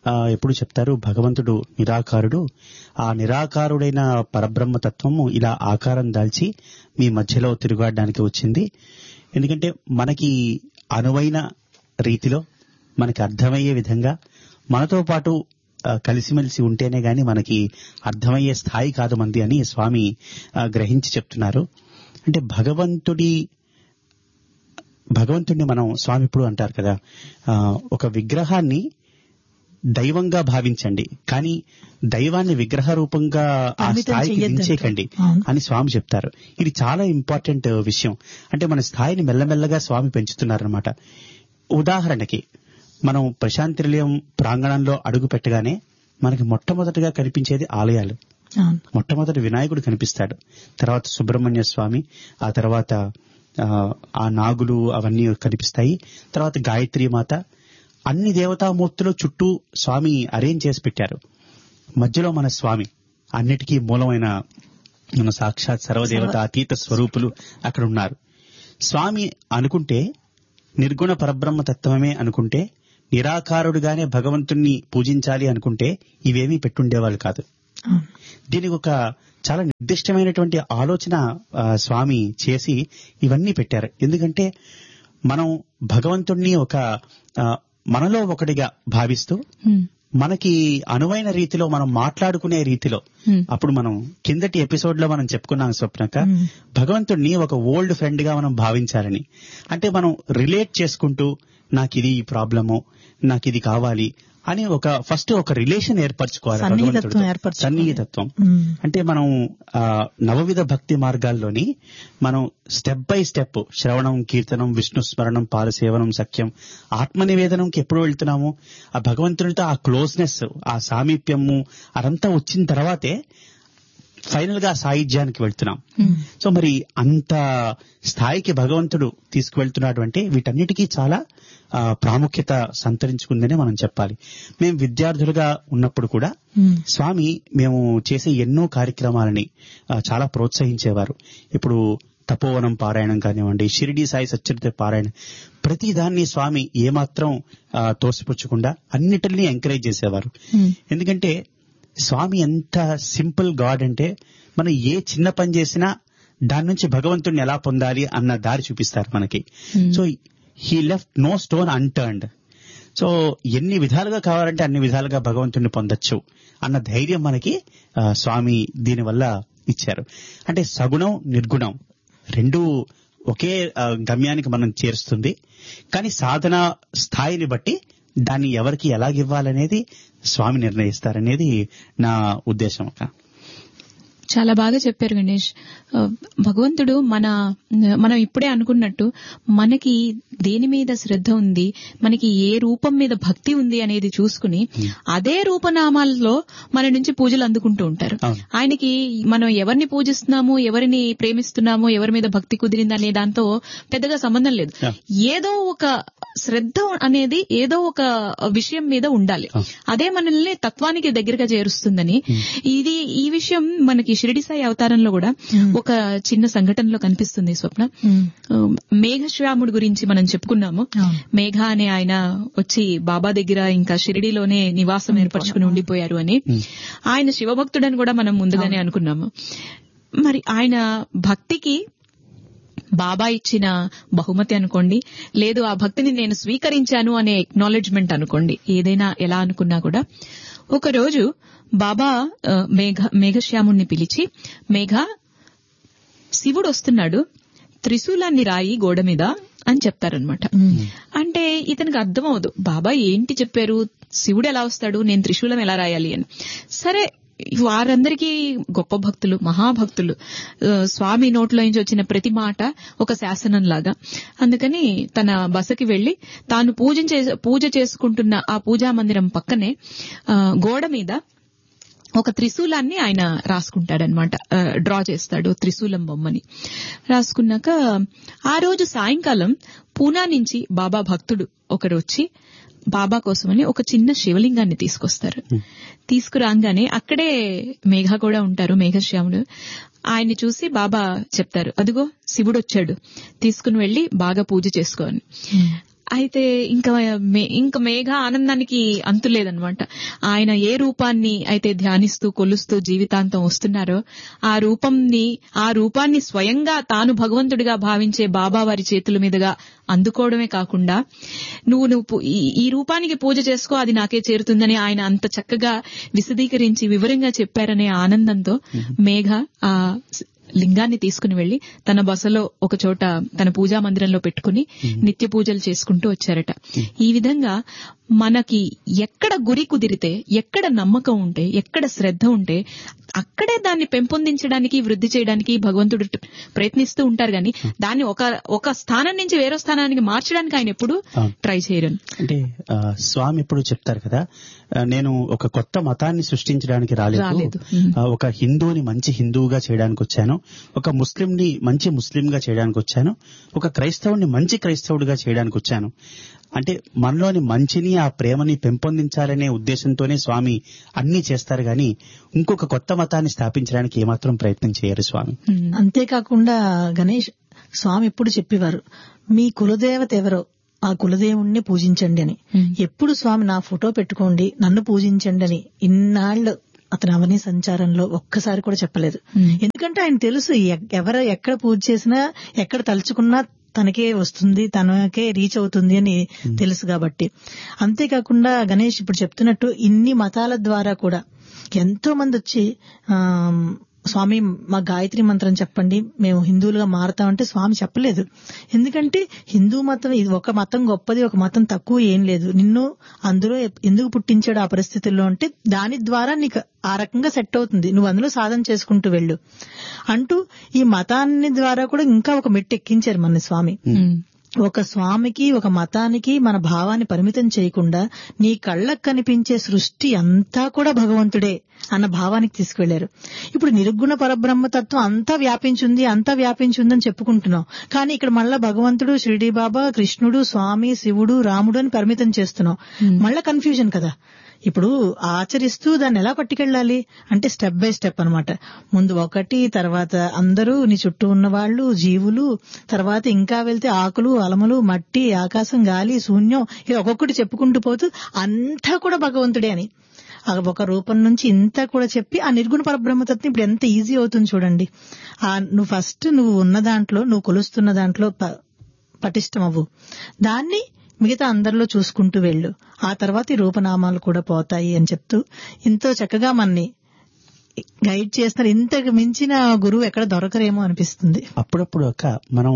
ఆ, ఎప్పుడు చెప్తారు భగవంతుడు నిరాకారుడు ఆ నిరాకారుడైన పరబ్రహ్మ తత్వము ఇలా ఆకారం దాల్చి మీ మధ్యలో తిరుగాడడానికి వచ్చింది ఎందుకంటే మనకి అనువైన రీతిలో మనకి అర్థమయ్యే విధంగా మనతో పాటు ఆ, కలిసిమెలిసి ఉంటేనే గాని మనకి అర్థమయ్యే స్థాయి కాదు మంది అని స్వామి ఆ, గ్రహించి చెప్తున్నారు అంటే భగవంతుడి భగవంతుడిని మనం స్వామి ఇప్పుడు అంటారు కదా ఆ, ఒక విగ్రహాన్ని దైవంగా భావించండి కానీ దైవాన్ని విగ్రహ రూపంగా ఆ పరిమితం స్థాయికి చెయ్యొద్దంట. దించేయకండి అవును. అని స్వామి చెప్తారు ఇది చాలా ఇంపార్టెంట్ విషయం అంటే మన స్థాయిని మెల్లమెల్లగా స్వామి పెంచుతున్నారనమాట ఉదాహరణకి మనం ప్రశాంతి నిలయం ప్రాంగణంలో అడుగు పెట్టగానే మనకి మొట్టమొదటిగా కనిపించేది ఆలయాలు అవును మొట్టమొదటి వినాయకుడు కనిపిస్తాడు తర్వాత సుబ్రహ్మణ్య స్వామి ఆ తర్వాత ఆ, ఆ నాగులు అవన్నీ కనిపిస్తాయి తర్వాత గాయత్రి మాత అన్ని దేవతామూర్తులు చుట్టూ స్వామి అరేంజ్ చేసి పెట్టారు మధ్యలో మన స్వామి అన్నిటికీ మూలమైన మన సాక్షాత్ సర్వదేవత అతీత స్వరూపులు అక్కడ ఉన్నారు స్వామి అనుకుంటే నిర్గుణ పరబ్రహ్మ తత్వమే అనుకుంటే నిరాకారుడుగానే భగవంతుణ్ణి పూజించాలి అనుకుంటే ఇవేమీ పెట్టుండేవాళ్ళు కాదు అవును దీనికి ఒక చాలా నిర్దిష్టమైనటువంటి ఆలోచన ఆ, స్వామి చేసి ఇవన్నీ పెట్టారు ఎందుకంటే మనం భగవంతుణ్ణి ఒక ఆ, మనలో ఒకటిగా భావిస్తూ హ్మ్. మనకి అనువైన రీతిలో మనం మాట్లాడుకునే రీతిలో Hmm. అప్పుడు మనం కిందటి ఎపిసోడ్ లో మనం చెప్పుకున్నాం స్వప్నక Hmm. భగవంతుడిని ఒక ఓల్డ్ ఫ్రెండ్ గా మనం భావించాలని అంటే మనం రిలేట్ చేసుకుంటూ నాకు ఇది ఈ ప్రాబ్లము నాకు ఇది కావాలి అని ఒక ఫస్ట్ ఒక రిలేషన్ ఏర్పరచుకోవాలి సన్నిహితత్వం భగవంతుడితో. ఏర్పరచుకోవాలి. సన్నిహితత్వం ఉమ్. అంటే మనం ఆ, నవవిధ భక్తి మార్గాల్లోని మనం స్టెప్ బై స్టెప్ శ్రవణం కీర్తనం విష్ణు స్మరణం పాలసేవనం సఖ్యం ఆత్మ నివేదనంకి ఎప్పుడు వెళ్తున్నాము ఆ భగవంతునితో ఆ క్లోజ్నెస్ ఆ సామీప్యము అదంతా వచ్చిన తర్వాతే ఫైనల్ గా సాహిత్యానికి వెళ్తున్నాం సో మరి అంత స్థాయికి భగవంతుడు తీసుకువెళ్తున్నాడు అంటే వీటన్నిటికీ చాలా ఆ, ప్రాముఖ్యత సంతరించుకుందని మనం చెప్పాలి మేము విద్యార్థులుగా ఉన్నప్పుడు కూడా ఉమ్. స్వామి మేము చేసే ఎన్నో కార్యక్రమాలని ఆ, చాలా ప్రోత్సహించేవారు ఇప్పుడు తపోవనం పారాయణం కానివ్వండి షిరిడి సాయి సచ్చరిత పారాయణం ప్రతి దాన్ని స్వామి ఏమాత్రం ఆ, తోసిపుచ్చకుండా అన్నిటిని ఎంకరేజ్ చేసేవారు Hmm. ఎందుకంటే స్వామి ఎంత సింపుల్ గాడ్ అంటే మనం ఏ చిన్న పని చేసినా దాని నుంచి భగవంతుడిని ఎలా పొందాలి అన్న దారి చూపిస్తారు మనకి Hmm. So he left no stone unturned so ఎన్ని విధాలుగా కావాలంటే అన్ని విధాలుగా భగవంతుడిని పొందొచ్చు అన్న ధైర్యం మనకి ఆ, స్వామి దీనివల్ల ఇచ్చారు అంటే సగుణం నిర్గుణం రెండు ఒకే ఆ, గమ్యానికి మనం చేరుస్తుంది కానీ సాధన స్థాయిని బట్టి దాన్ని ఎవరికి ఎలాగివ్వాలనేది స్వామి నిర్ణయిస్తారనేది నా ఉద్దేశం అక్క చాలా బాగా చెప్పారు గణేష్ ఆ, భగవంతుడు మన మనం ఇప్పుడే అనుకున్నట్టు మనకి దేని మీద శ్రద్ధ ఉంది మనకి ఏ రూపం మీద భక్తి ఉంది అనేది చూసుకుని అదే రూపనామాల్లో మన నుంచి పూజలు అందుకుంటూ ఉంటారు అవును. ఆయనకి మనం ఎవరిని పూజిస్తున్నాము ఎవరిని ప్రేమిస్తున్నాము ఎవరి మీద భక్తి కుదిరింది అనే దాంతో పెద్దగా సంబంధం లేదు Yeah. ఏదో ఒక శ్రద్ధ అనేది ఏదో ఒక విషయం మీద ఉండాలి Ah. అదే మనల్ని తత్వానికి దగ్గరగా చేరుస్తుందని ఇది ఈ విషయం మనకి షిరిడి సాయి అవతారంలో కూడా ఒక చిన్న సంఘటనలో కనిపిస్తుంది స్వప్న ఉమ్. ఆ, మేఘశ్యాముడు గురించి మనం చెప్పుకున్నాము అవును. మేఘ అనే ఆయన వచ్చి బాబా దగ్గర ఇంకా షిరిడిలోనే నివాసం ఏర్పరచుకుని ఉండిపోయారు అని ఆయన శివభక్తుడని కూడా మనం ముందుగానే అనుకున్నాము మరి ఆయన భక్తికి బాబా ఇచ్చిన బహుమతి అనుకోండి లేదు ఆ భక్తిని నేను స్వీకరించాను అనే ఎక్నాలెడ్జ్మెంట్ అనుకోండి ఏదైనా ఎలా అనుకున్నా కూడా ఒక రోజు బాబా ఆ, మేఘ మేఘశ్యాముణ్ణి పిలిచి మేఘ శివుడు వస్తున్నాడు త్రిశూలాన్ని రాయి గోడ మీద అని చెప్తారనమాట అంటే ఇతనికి అర్థం అవదు బాబా ఏంటి చెప్పారు శివుడు ఎలా వస్తాడు నేను త్రిశూలం ఎలా రాయాలి అని సరే వారందరికీ గొప్ప భక్తులు మహాభక్తులు ఆ, స్వామి నోట్లో నుంచి వచ్చిన ప్రతి మాట ఒక శాసనం లాగా అందుకని తన బసకి వెళ్లి తాను పూజ పూజ చేసుకుంటున్న ఆ పూజా మందిరం పక్కనే ఆ, గోడ మీద ఒక త్రిశూలాన్ని ఆయన రాసుకుంటాడనమాట ఆ, డ్రా చేస్తాడు త్రిశూలం బొమ్మని రాసుకున్నాక ఆ రోజు సాయంకాలం పూనా నుంచి బాబా భక్తుడు ఒకరు వచ్చి బాబా కోసమని ఒక చిన్న శివలింగాన్ని తీసుకొస్తారు తీసుకురాగానే అక్కడే మేఘ కూడా ఉంటారు మేఘశ్యాముడు ఆయన్ని చూసి బాబా చెప్తారు అదిగో శివుడు వచ్చాడు తీసుకుని వెళ్లి బాగా పూజ చేసుకో అని అయితే ఇంకా మే- ఇంకా మేఘ ఆనందానికి అంతులేదన్నమాట ఆయన ఏ రూపాన్ని అయితే ధ్యానిస్తూ కొలుస్తూ జీవితాంతం వస్తున్నారో ఆ రూపంని ఆ రూపాన్ని స్వయంగా తాను భగవంతుడిగా భావించే బాబా వారి చేతుల మీదుగా అందుకోవడమే కాకుండా నువ్వు నువ్వు పు- ఈ- ఈ రూపానికి పూజ చేసుకో అది నాకే చేరుతుందని ఆయన అంత చక్కగా విశదీకరించి వివరంగా చెప్పారనే ఆనందంతో మేఘ ఆ స్- లింగాన్ని తీసుకుని వెళ్లి తన బసలో ఒక చోట తన పూజా మందిరంలో పెట్టుకుని నిత్య పూజలు చేసుకుంటూ వచ్చారట ఈ విధంగా మనకి ఎక్కడ గురి కుదిరితే ఎక్కడ నమ్మకం ఉంటే ఎక్కడ శ్రద్ధ ఉంటే అక్కడే దాన్ని పెంపొందించడానికి వృద్ధి చేయడానికి భగవంతుడు ట- ప్రయత్నిస్తూ ఉంటారు కానీ దాన్ని ఒక ఒక స్థానం నుంచి వేరే స్థానానికి మార్చడానికి ఆయన ఎప్పుడు అవును. ట్రై చేయరు అంటే ఆ, స్వామి ఎప్పుడు చెప్తారు కదా ఆ, నేను ఒక కొత్త మతాన్ని సృష్టించడానికి రాలేదు రాలేదు. మ్మ్. ఆ, ఒక హిందువుని మంచి హిందువుగా చేయడానికి వచ్చాను ఒక ముస్లింని మంచి ముస్లింగా చేయడానికి వచ్చాను ఒక క్రైస్తవుని మంచి క్రైస్తవుడిగా చేయడానికి వచ్చాను అంటే మనలోని మంచిని ఆ ప్రేమని పెంపొందించాలనే ఉద్దేశంతోనే స్వామి అన్ని చేస్తారు గాని ఇంకొక కొత్త మతాన్ని స్థాపించడానికి ఏమాత్రం ప్రయత్నం చేయరు స్వామి ఉమ్. అంతేకాకుండా గణేష్ స్వామి ఎప్పుడు చెప్పేవారు మీ కులదేవత ఎవరో ఆ కులదేవుణ్ణి పూజించండి అని Hmm. ఎప్పుడు స్వామి నా ఫోటో పెట్టుకోండి నన్ను పూజించండి అని ఇన్నాళ్ళు అతను అవని సంచారంలో ఒక్కసారి కూడా చెప్పలేదు Hmm. ఎందుకంటే ఆయన తెలుసు ఎ- ఎవరు ఎక్కడ పూజ చేసినా ఎక్కడ తలుచుకున్నా తనకే వస్తుంది తనకే రీచ్ అవుతుంది అని తెలుసు కాబట్టి అంతేకాకుండా గణేష్ ఇప్పుడు చెప్తున్నట్టు ఇన్ని మతాల ద్వారా కూడా ఎంతో మంది వచ్చి ఆ స్వామి మా గాయత్రి మంత్రం చెప్పండి మేము హిందువులుగా మారుతామంటే స్వామి చెప్పలేదు ఎందుకంటే హిందూ మతం ఇది ఒక మతం గొప్పది ఒక మతం తక్కువ ఏం లేదు నిన్ను అందులో ఎందుకు పుట్టించాడు ఆ పరిస్థితుల్లో అంటే దాని ద్వారా నీకు ఆ రకంగా సెట్ అవుతుంది నువ్వు అందులో సాధన చేసుకుంటూ వెళ్ళు అంటూ ఈ మతాన్ని ద్వారా కూడా ఇంకా ఒక మెట్టు ఎక్కించారు మన స్వామి ఉమ్. ఒక స్వామికి ఒక మతానికి మన భావాన్ని పరిమితం చేయకుండా నీ కళ్ళకు కనిపించే సృష్టి అంతా కూడా భగవంతుడే అన్న భావానికి తీసుకెళ్లారు ఇప్పుడు నిర్గుణ పరబ్రహ్మ తత్వం అంతా వ్యాపించింది అంతా వ్యాపించింది అని చెప్పుకుంటున్నాం కానీ ఇక్కడ మళ్ళా భగవంతుడు షిరిడి బాబా కృష్ణుడు స్వామి శివుడు రాముడు అని పరిమితం చేస్తున్నాం మళ్ళా కన్ఫ్యూజన్ కదా ఇప్పుడు ఆచరిస్తూ దాన్ని ఎలా పట్టుకెళ్ళాలి అంటే స్టెప్ బై స్టెప్ అన్నమాట ముందు ఒకటి తర్వాత అందరూ నీ చుట్టూ ఉన్న వాళ్ళు జీవులు తర్వాత ఇంకా వెళ్తే ఆకులు అలములు మట్టి ఆకాశం గాలి శూన్యం ఇది ఒక్కొక్కటి చెప్పుకుంటూ పోతూ అంతా కూడా భగవంతుడే అని ఆ ఒక రూపం నుంచి ఇంత కూడా చెప్పి ఆ నిర్గుణ పరబ్రహ్మతత్వం ఇప్పుడు ఎంత ఈజీ అవుతుంది చూడండి ఆ నువ్వు ఫస్ట్ నువ్వు ఉన్న దాంట్లో నువ్వు కొలుస్తున్న దాంట్లో ప- పటిష్టం అవ్వు దాన్ని మిగతా అందరిలో చూసుకుంటూ వెళ్ళు ఆ తర్వాత ఈ రూపనామాలు కూడా పోతాయి అని చెప్తూ ఎంతో చక్కగా మనని గైడ్ చేస్తున్నారు ఇంతకు మించిన గురువు ఎక్కడ దొరకరేమో అనిపిస్తుంది అప్పుడప్పుడు ఒక మనం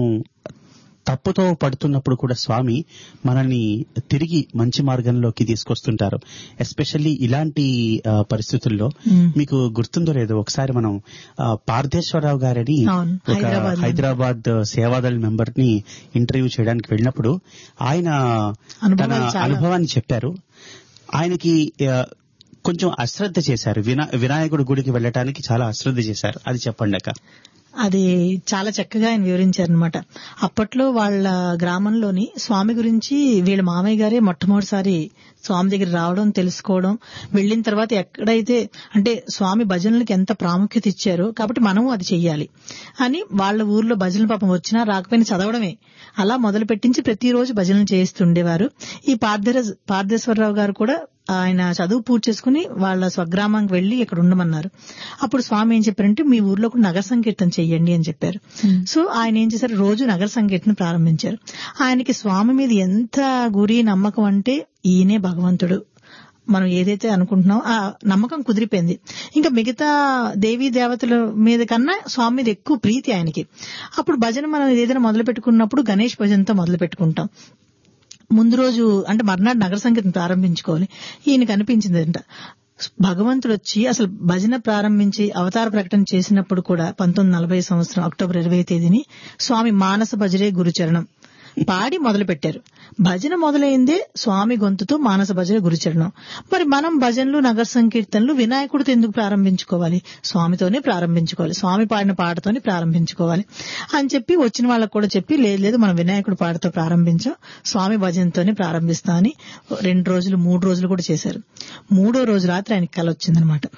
తప్పుతో పడుతున్నప్పుడు కూడా స్వామి మనల్ని తిరిగి మంచి మార్గంలోకి తీసుకొస్తుంటారు ఎస్పెషల్లీ ఇలాంటి ఆ, పరిస్థితుల్లో మ్మ్. మీకు గుర్తుందో లేదో ఒకసారి మనం ఆ, పార్థేశ్వరరావు గారని అవును, ఒక హైదరాబాద్లో. హైదరాబాద్ సేవాదళ మెంబర్ ని ఇంటర్వ్యూ చేయడానికి వెళ్ళినప్పుడు ఆయన తన అనుభవాలు చాలా. అనుభవాన్ని చెప్పారు ఆయనకి ఆ, కొంచెం అశ్రద్ధ చేశారు వినా వినాయకుడి గుడికి వెళ్ళటానికి చాలా అశ్రద్ధ చేశారు అది చెప్పండి అక్క అది చాలా చక్కగా ఆయన వివరించారనమాట అప్పట్లో వాళ్ళ గ్రామంలోని స్వామి గురించి వీళ్ళ మామయ్య గారే మొట్టమొదటిసారి స్వామి దగ్గర రావడం తెలుసుకోవడం వెళ్ళిన తర్వాత ఎక్కడైతే అంటే స్వామి భజనలకు ఎంత ప్రాముఖ్యత ఇచ్చారో కాబట్టి మనము అది చెయ్యాలి అని వాళ్ళ ఊర్లో భజనలు పాపం వచ్చినా రాకపోయినా చదవడమే అలా మొదలు పెట్టించి ప్రతిరోజు భజనలు చేస్తుండేవారు ఈ పార్థర పార్థేశ్వరరావు గారు కూడా ఆయన చదువు పూర్తి చేసుకుని వాళ్ళ స్వగ్రామానికి వెళ్లి ఇక్కడ ఉండమన్నారు అప్పుడు స్వామి ఏం చెప్పారంటే మీ ఊర్లో కూడా నగర సంకీర్తన చెయ్యండి అని చెప్పారు సో ఆయన ఏం చేశారు రోజు నగర సంకీర్తన ప్రారంభించారు ఆయనకి స్వామి మీద ఎంత గురి నమ్మకం అంటే ఈయనే భగవంతుడు మనం ఏదైతే అనుకుంటున్నామో ఆ నమ్మకం కుదిరిపోయింది ఇంకా మిగతా దేవీ దేవతల మీద కన్నా స్వామి మీద ఎక్కువ ప్రీతి ఆయనకి అప్పుడు భజన మనం ఏదైనా మొదలు పెట్టుకున్నప్పుడు గణేష్ భజనతో మొదలు పెట్టుకుంటాం ముందు రోజు అంటే మర్నాడు నగర సంగీతం ప్రారంభించుకోవాలి ఈయనకు అనిపించిందంట భగవంతుడు వచ్చి అసలు భజన ప్రారంభించి అవతార ప్రకటన చేసినప్పుడు కూడా పంతొమ్మిది నలభై సంవత్సరం అక్టోబర్ ఇరవై తేదీని స్వామి మానస భజరే గురుచరణం పాడి మొదలు పెట్టారు భజన మొదలైందే స్వామి గొంతుతో మానస భజన గురుచరణం మరి మనం భజనలు నగర సంకీర్తనలు వినాయకుడితో ఎందుకు ప్రారంభించుకోవాలి స్వామితోనే ప్రారంభించుకోవాలి స్వామి పాడిన పాటతోనే ప్రారంభించుకోవాలి అని చెప్పి వచ్చిన వాళ్ళకు కూడా చెప్పి లేదు లేదు మనం వినాయకుడి పాటతో ప్రారంభించాం స్వామి భజనతోనే ప్రారంభిస్తామని రెండు రోజులు మూడు రోజులు కూడా చేశారు మూడో రోజు రాత్రి ఆయనకి కల వచ్చిందనమాట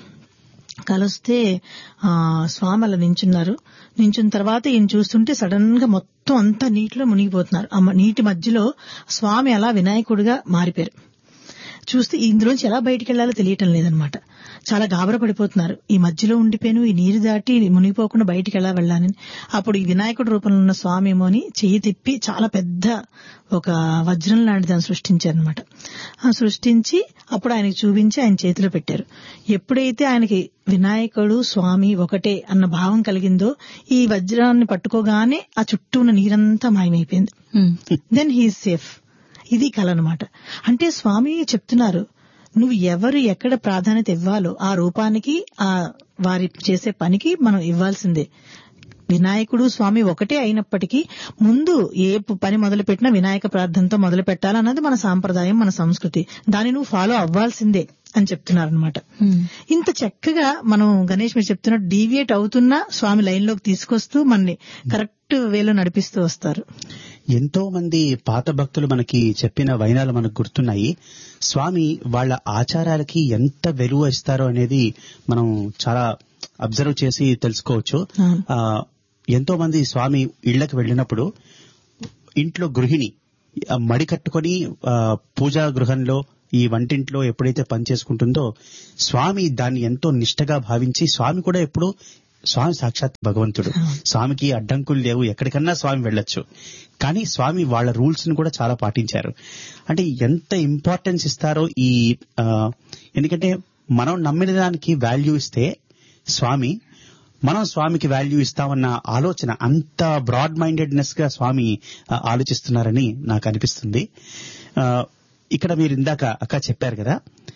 కలిస్తే ఆ స్వామి అలా నించున్నారు నించున్న తర్వాత ఈయన చూస్తుంటే సడన్ గా మొత్తం మొత్తం అంతా నీటిలో మునిగిపోతున్నారు ఆ మ- నీటి మధ్యలో స్వామి అలా వినాయకుడిగా మారిపోయారు చూస్తే ఇందులోంచి ఎలా బయటికి వెళ్లాలో తెలియటం లేదనమాట చాలా గాబర పడిపోతున్నారు ఈ మధ్యలో ఉండిపోయాను ఈ నీరు దాటి మునిగిపోకుండా బయటికి ఎలా వెళ్ళానని అప్పుడు ఈ వినాయకుడి రూపంలో ఉన్న స్వామి ఏమో అని చెయ్యి తిప్పి చాలా పెద్ద ఒక వజ్రం లాంటి దాన్ని సృష్టించారనమాట ఆ సృష్టించి అప్పుడు ఆయనకి చూపించి ఆయన చేతిలో పెట్టారు ఎప్పుడైతే ఆయనకి వినాయకుడు స్వామి ఒకటే అన్న భావం కలిగిందో ఈ వజ్రాన్ని పట్టుకోగానే ఆ చుట్టూ ఉన్న నీరంతా మాయమైపోయింది ఉమ్. దెన్ హీ సేఫ్ ఇది కళ అనమాట అంటే స్వామి చెప్తున్నారు నువ్వు ఎవరు ఎక్కడ ప్రాధాన్యత ఇవ్వాలో ఆ రూపానికి ఆ వారి చేసే పనికి మనం ఇవ్వాల్సిందే వినాయకుడు స్వామి ఒకటే అయినప్పటికీ ముందు ఏ ప- పని మొదలు పెట్టినా వినాయక ప్రార్థనతో మొదలు పెట్టాలన్నది మన సాంప్రదాయం మన సంస్కృతి దాన్ని నువ్వు ఫాలో అవ్వాల్సిందే అని చెప్తున్నారనమాట ఉమ్. ఇంత చక్కగా మనం గణేష్ మీరు చెప్తున్నట్టు డీవియేట్ అవుతున్నా స్వామి లైన్ లోకి తీసుకొస్తూ మనని కరెక్ట్ వేలో నడిపిస్తూ వస్తారు ఎంతో మంది పాత భక్తులు మనకి చెప్పిన వైనాలు మనకు గుర్తున్నాయి స్వామి వాళ్ళ ఆచారాలకి ఎంత విలువ ఇస్తారో అనేది మనం చాలా అబ్జర్వ్ చేసి తెలుసుకోవచ్చు అవును. ఆ, ఎంతో మంది స్వామి ఇళ్లకు వెళ్ళినప్పుడు ఇంట్లో గృహిణి ఆ, మడి కట్టుకొని ఆ, పూజా గృహంలో ఈ వంటింట్లో ఎప్పుడైతే పని చేసుకుంటుందో స్వామి దాన్ని ఎంతో నిష్టగా భావించి స్వామి కూడా ఎప్పుడు స్వామి సాక్షాత్ భగవంతుడు స్వామికి అడ్డంకులు లేవు ఎక్కడికన్నా స్వామి వెళ్ళొచ్చు కానీ స్వామి వాళ్ళ రూల్స్ ని కూడా చాలా పాటించారు అంటే ఎంత ఇంపార్టెన్స్ ఇస్తారో ఈ ఆ, ఎందుకంటే మనం నమ్మిన దానికి వాల్యూ ఇస్తే స్వామి మనం స్వామికి వాల్యూ ఇస్తామన్న ఆలోచన అంత బ్రాడ్ మైండెడ్నెస్ గా స్వామి ఆ, ఆలోచిస్తున్నారని నాకు అనిపిస్తుంది ఆ, ఇక్కడ మీరు ఇందాక అక్క చెప్పారు కదా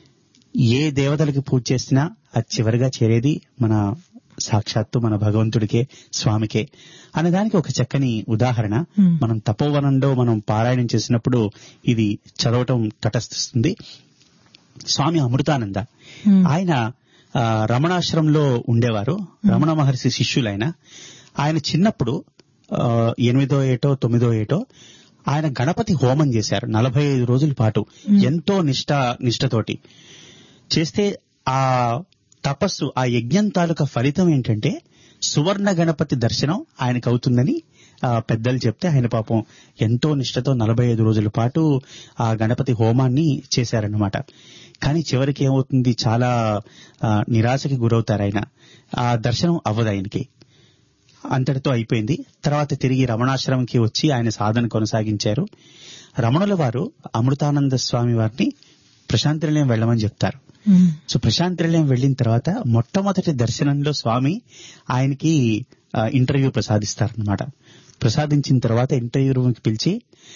ఏ దేవతలకి పూజ చేసినా అది చివరిగా చేరేది మన సాక్షాత్తు మన భగవంతుడికే స్వామికే అనేదానికి ఒక చక్కని ఉదాహరణ Hmm. మనం తపోవనంలో మనం పారాయణం చేసినప్పుడు ఇది చదవటం తటస్థిస్తుంది స్వామి అమృతానంద Hmm. ఆయన ఆ, రమణాశ్రమంలో ఉండేవారు రమణ మహర్షి శిష్యులైన ఆయన చిన్నప్పుడు ఆ, ఎనిమిదో ఏటో తొమ్మిదో ఏటో ఆయన గణపతి హోమం చేశారు నలభై ఐదు రోజుల పాటు ఎంతో నిష్ట నిష్టతోటి చేస్తే ఆ తపస్సు ఆ యజ్ఞం తాలూకా ఫలితం ఏంటంటే సువర్ణ గణపతి దర్శనం ఆయనకు అవుతుందని ఆ, పెద్దలు చెప్తే ఆయన పాపం ఎంతో నిష్టతో నలభై ఐదు రోజుల పాటు ఆ గణపతి హోమాన్ని చేశారన్నమాట కానీ చివరికి ఏమవుతుంది చాలా ఆ, నిరాశకి గురవుతారు ఆయన ఆ దర్శనం అవ్వదు ఆయనకి అంతటితో అయిపోయింది తర్వాత తిరిగి రమణాశ్రమంకి వచ్చి ఆయన సాధన కొనసాగించారు రమణుల వారు అమృతానంద స్వామి వారిని ప్రశాంతి నిలయం వెళ్ళమని చెప్తారు Hmm. సో ప్రశాంతి నిలయం వెళ్ళిన తర్వాత మొట్టమొదటి దర్శనంలో స్వామి ఆయనకి ఆ, ఇంటర్వ్యూ ప్రసాదిస్తారనమాట ప్రసాదించిన తర్వాత ఇంటర్వ్యూ రూమ్కి పిలిచి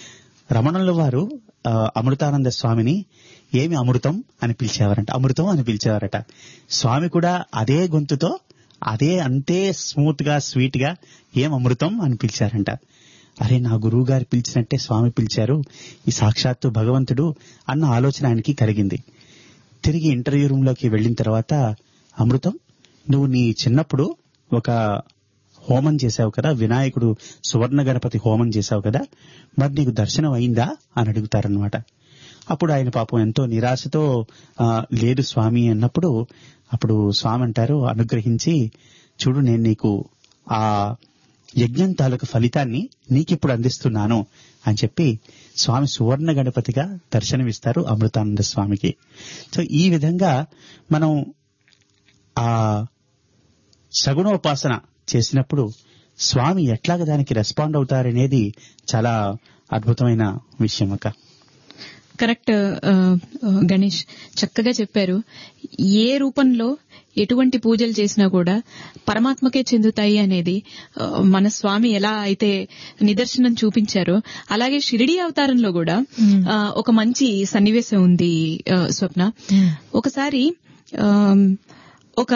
రమణుల వారు ఆ, అమృతానంద స్వామిని ఏమి అమృతం అని పిలిచేవారంట అమృతం అని పిలిచేవారట స్వామి కూడా అదే గొంతుతో అదే అంతే స్మూత్ గా స్వీట్ గా ఏం అమృతం అని పిలిచారంట అరే నా గురువు గారు పిలిచినట్టే స్వామి పిలిచారు ఈ సాక్షాత్తు భగవంతుడు అన్న ఆలోచన ఆయనకి కలిగింది తిరిగి ఇంటర్వ్యూ రూమ్ లోకి వెళ్ళిన తర్వాత అమృతం నువ్వు నీ చిన్నప్పుడు ఒక హోమం చేశావు కదా వినాయకుడు సువర్ణ గణపతి హోమం చేశావు కదా మరి నీకు దర్శనం అయిందా అని అడుగుతారనమాట అప్పుడు ఆయన పాపం ఎంతో నిరాశతో "ఆ, లేదు స్వామి అన్నప్పుడు అప్పుడు స్వామి అంటారు అనుగ్రహించి చూడు నేను నీకు ఆ యజ్ఞం తాలూకు ఫలితాన్ని నీకిప్పుడు అందిస్తున్నాను అని చెప్పి స్వామి సువర్ణ గణపతిగా దర్శనమిస్తారు అమృతానంద స్వామికి సో ఈ విధంగా మనం ఆ సగుణోపాసన చేసినప్పుడు స్వామి ఎట్లాగ దానికి రెస్పాండ్ అవుతారనేది చాలా అద్భుతమైన విషయం అక్క కరెక్ట్ ఆ, ఆ, గణేష్ చక్కగా చెప్పారు ఏ రూపంలో ఎటువంటి పూజలు చేసినా కూడా పరమాత్మకే చెందుతాయి అనేది ఆ, మన స్వామి ఎలా అయితే నిదర్శనం చూపించారో అలాగే షిరిడి అవతారంలో కూడా ఆ, ఒక మంచి సన్నివేశం ఉంది ఆ, స్వప్న ఒకసారి ఆ, ఒక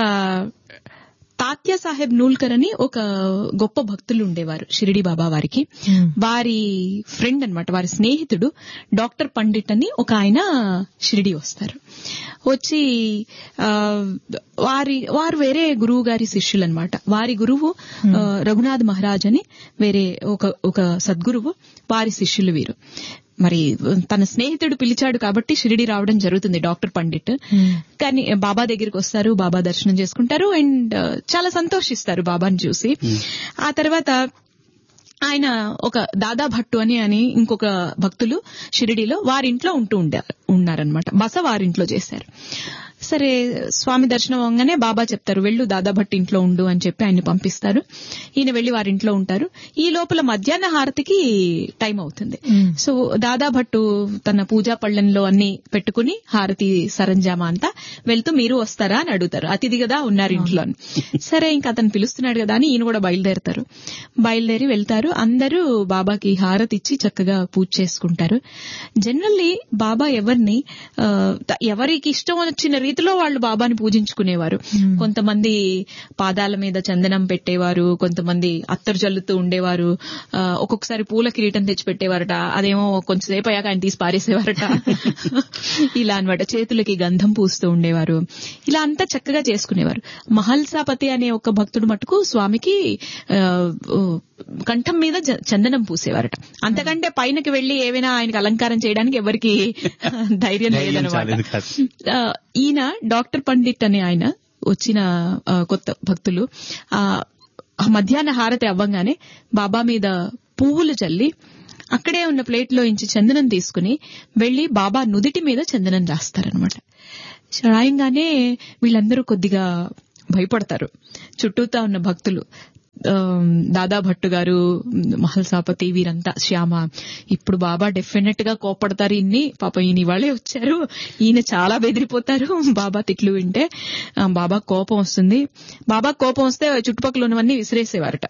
తాత్య సాహెబ్ నూల్కర్ అని ఒక గొప్ప భక్తులు ఉండేవారు షిరిడి బాబా వారికి Hmm. వారి ఫ్రెండ్ అన్నమాట వారి స్నేహితుడు డాక్టర్ పండిట్ అని ఒక ఆయన షిరిడి వస్తారు వచ్చి ఆ, వారి వారు వేరే గురువు గారి శిష్యులు అనమాట వారి గురువు ఆ, రఘునాథ్ మహారాజ్ అని వేరే ఒక ఒక సద్గురువు వారి శిష్యులు వీరు మరి తన స్నేహితుడు పిలిచాడు కాబట్టి షిరిడి రావడం జరుగుతుంది డాక్టర్ పండిట్ కానీ బాబా దగ్గరికి వస్తారు బాబా దర్శనం చేసుకుంటారు అండ్ చాలా సంతోషిస్తారు బాబాని చూసి ఆ తర్వాత ఆయన ఒక దాదా భట్టు అని అని ఇంకొక భక్తులు షిరిడిలో వారింట్లో ఉంటూ ఉండే ఉన్నారనమాట బస వారింట్లో చేశారు సరే స్వామి దర్శనం అవగానే బాబా చెప్తారు వెళ్ళు దాదా భట్ ఇంట్లో ఉండు అని చెప్పి ఆయన్ని పంపిస్తారు ఈయన వెళ్లి వారింట్లో ఉంటారు ఈ లోపల మధ్యాహ్న హారతికి టైం అవుతుంది సో దాదా భట్టు తన పూజా పళ్ళెంలో అన్ని పెట్టుకుని హారతి సరంజామా అంతా వెళ్తూ మీరు వస్తారా అని అడుగుతారు అతిథి కదా ఉన్నారు ఇంట్లో అని. సరే ఇంకా అతను పిలుస్తున్నాడు కదా అని ఈయన కూడా బయలుదేరతారు బయలుదేరి వెళ్తారు అందరూ బాబాకి హారతి ఇచ్చి చక్కగా పూజ చేసుకుంటారు జనరల్లీ బాబా ఎవరిని ఆ, త- ఎవరికి ఇష్టం వచ్చిన రీతిలో వాళ్ళు బాబాని పూజించుకునేవారు కొంతమంది పాదాల మీద చందనం పెట్టేవారు కొంతమంది అత్తరు జల్లుతూ ఉండేవారు ఆ, ఒక్కొక్కసారి పూల కిరీటం తెచ్చి పెట్టేవారట అదేమో కొంచెంసేపు అయ్యాక ఆయన తీసి పారేసేవారట ఇలా అన్నమాట చేతులకి గంధం పూస్తూ ఉండేవారు ఇలా అంతా చక్కగా చేసుకునేవారు మహల్సాపతి అనే ఒక భక్తుడు మటుకు స్వామికి ఆ, ఓ, కంఠం మీద జ- చందనం పూసేవారట అంతకంటే పైనకి వెళ్లి ఏవైనా ఆయనకి అలంకారం చేయడానికి ఎవరికి ధైర్యం ధైర్యం లేదనమాట చాలేదు కాదు. ఆ, ఈయన డాక్టర్ పండిట్ అనే ఆయన వచ్చిన ఆ, కొత్త భక్తులు ఆ ఆ మధ్యాహ్న హారతి అవ్వంగానే బాబా మీద పువ్వులు చల్లి అక్కడే ఉన్న ప్లేట్లో ఇంచి చందనం తీసుకుని వెళ్లి బాబా నుదిటి మీద చందనం రాస్తారనమాట రాయంగానే వీళ్ళందరూ కొద్దిగా భయపడతారు చుట్టూతా ఉన్న భక్తులు ఆ, దాదా భట్టు గారు మహల్సాపతి వీరంతా శ్యామ ఇప్పుడు బాబా డెఫినెట్ గా కోపడతారు ఇన్ని పాప ఈయన ఇవాళే వచ్చారు ఈయన చాలా బెదిరిపోతారు బాబా తిట్లు వింటే ఆ, బాబా కోపం వస్తుంది బాబా కోపం వస్తే చుట్టుపక్కల ఉన్నవన్నీ విసిరేసేవారట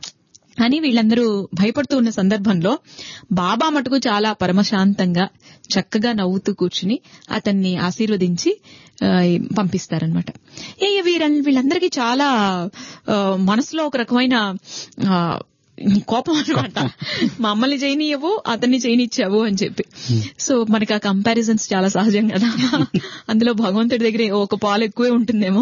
అని వీళ్ళందరూ భయపడుతూ ఉన్న సందర్భంలో బాబా మటుకు చాలా పరమశాంతంగా చక్కగా నవ్వుతూ కూర్చుని అతన్ని ఆశీర్వదించి ఆ, పంపిస్తారనమాట ఏ వీళ్ళ వీళ్ళందరికీ చాలా ఆ, మనసులో ఒక రకమైన ఆ, కోపం అనమాట మమ్మల్ని చేయనియవు అతన్ని చేయనిచ్చావు అని చెప్పి సో మనకి ఆ కంపారిజన్స్ చాలా సహజం కదా అందులో భగవంతుడి దగ్గర ఒక పాలు ఎక్కువే ఉంటుందేమో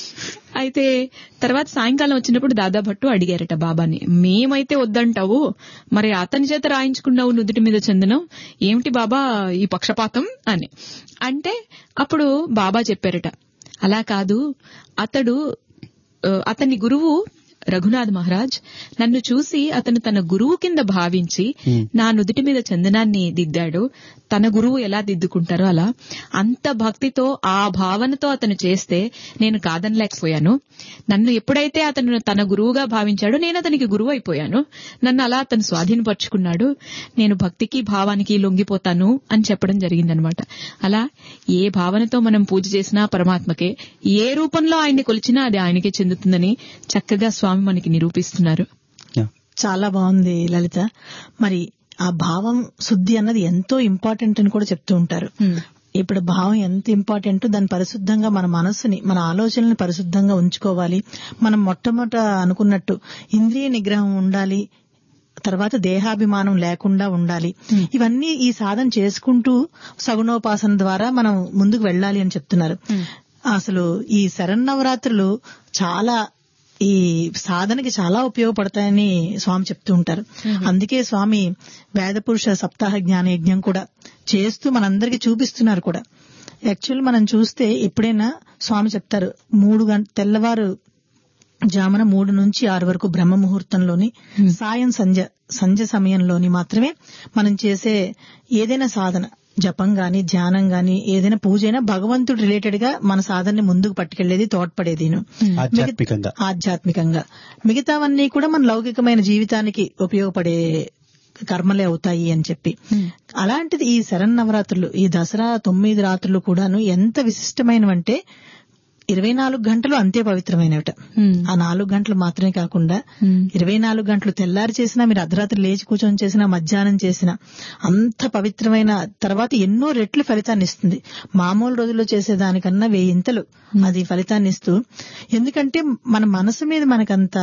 అయితే తర్వాత సాయంకాలం వచ్చినప్పుడు దాదా భట్టు అడిగారట బాబాని మేమైతే వద్దంటావు మరి అతని చేత రాయించుకున్నావు నుదుటి మీద చందనం ఏమిటి బాబా ఈ పక్షపాతం అని అంటే అప్పుడు బాబా చెప్పారట అలా కాదు అతడు ఆ, అతని గురువు రఘునాథ్ మహారాజ్ నన్ను చూసి అతను తన గురువు కింద భావించి నా నుదుటి మీద చందనాన్ని దిద్దాడు తన గురువు ఎలా దిద్దుకుంటారో అలా అంత భక్తితో ఆ భావనతో అతను చేస్తే నేను కాదనలేకపోయాను నన్ను ఎప్పుడైతే అతను తన గురువుగా భావించాడో నేను అతనికి గురువు అయిపోయాను నన్ను అలా అతను స్వాధీనపరుచుకున్నాడు నేను భక్తికి భావానికి లొంగిపోతాను అని చెప్పడం జరిగిందనమాట అలా ఏ భావనతో మనం పూజ చేసినా పరమాత్మకే ఏ రూపంలో ఆయన్ని కొలిచినా అది ఆయనకే చెందుతుందని చక్కగా స్వామి మనకి నిరూపిస్తున్నారు Yeah. చాలా బాగుంది లలిత మరి ఆ భావం శుద్ధి అన్నది ఎంతో ఇంపార్టెంట్ అని కూడా చెప్తూ ఉంటారు ఇప్పుడు భావం ఎంత ఇంపార్టెంట్ దాని పరిశుద్ధంగా మన మనస్సుని మన ఆలోచనల్ని పరిశుద్ధంగా ఉంచుకోవాలి మనం మొట్టమొదట అనుకున్నట్టు ఇంద్రియ నిగ్రహం ఉండాలి తర్వాత దేహాభిమానం లేకుండా ఉండాలి ఇవన్నీ ఈ సాధన చేసుకుంటూ సగుణోపాసన ద్వారా మనం ముందుకు వెళ్ళాలి అని చెప్తున్నారు అసలు ఈ శరన్నవరాత్రులు చాలా ఈ సాధనకి చాలా ఉపయోగపడతాయని స్వామి చెప్తూ ఉంటారు అందుకే స్వామి వేదపురుష సప్తాహ జ్ఞాన యజ్ఞం కూడా చేస్తూ మనందరికీ చూపిస్తున్నారు కూడా యాక్చువల్ మనం చూస్తే ఎప్పుడైనా స్వామి చెప్తారు మూడు గంట తెల్లవారు జామున మూడు నుంచి ఆరు వరకు బ్రహ్మ ముహూర్తంలోని సాయం సంధ్య సంధ్య సమయంలోని మాత్రమే మనం చేసే ఏదైనా సాధన జపం గాని ధ్యానం గాని ఏదైనా పూజ అయినా భగవంతుడు రిలేటెడ్ గా మన సాధనని ముందుకు పట్టుకెళ్లేది తోడ్పడేది ఆధ్యాత్మికంగా ఆధ్యాత్మికంగా మిగతావన్నీ కూడా మన లౌకికమైన జీవితానికి ఉపయోగపడే కర్మలే అవుతాయి అని చెప్పి అలాంటిది ఈ శరన్నవరాత్రులు ఈ దసరా తొమ్మిది రాత్రులు కూడాను ఎంత విశిష్టమైనవంటే ఇరవై నాలుగు గంటలు అంతే పవిత్రమైనవిట ఆ నాలుగు గంటలు మాత్రమే కాకుండా ఇరవై నాలుగు గంటలు తెల్లారి చేసినా మీరు అర్ధరాత్రి లేచి కూర్చొని చేసినా మధ్యాహ్నం చేసినా అంత పవిత్రమైన తర్వాత ఎన్నో రెట్లు ఫలితాన్ని ఇస్తుంది మామూలు రోజుల్లో చేసేదానికన్నా వెయ్యింతలు అది ఫలితాన్ని ఇస్తూ ఎందుకంటే మన మనసు మీద మనకంత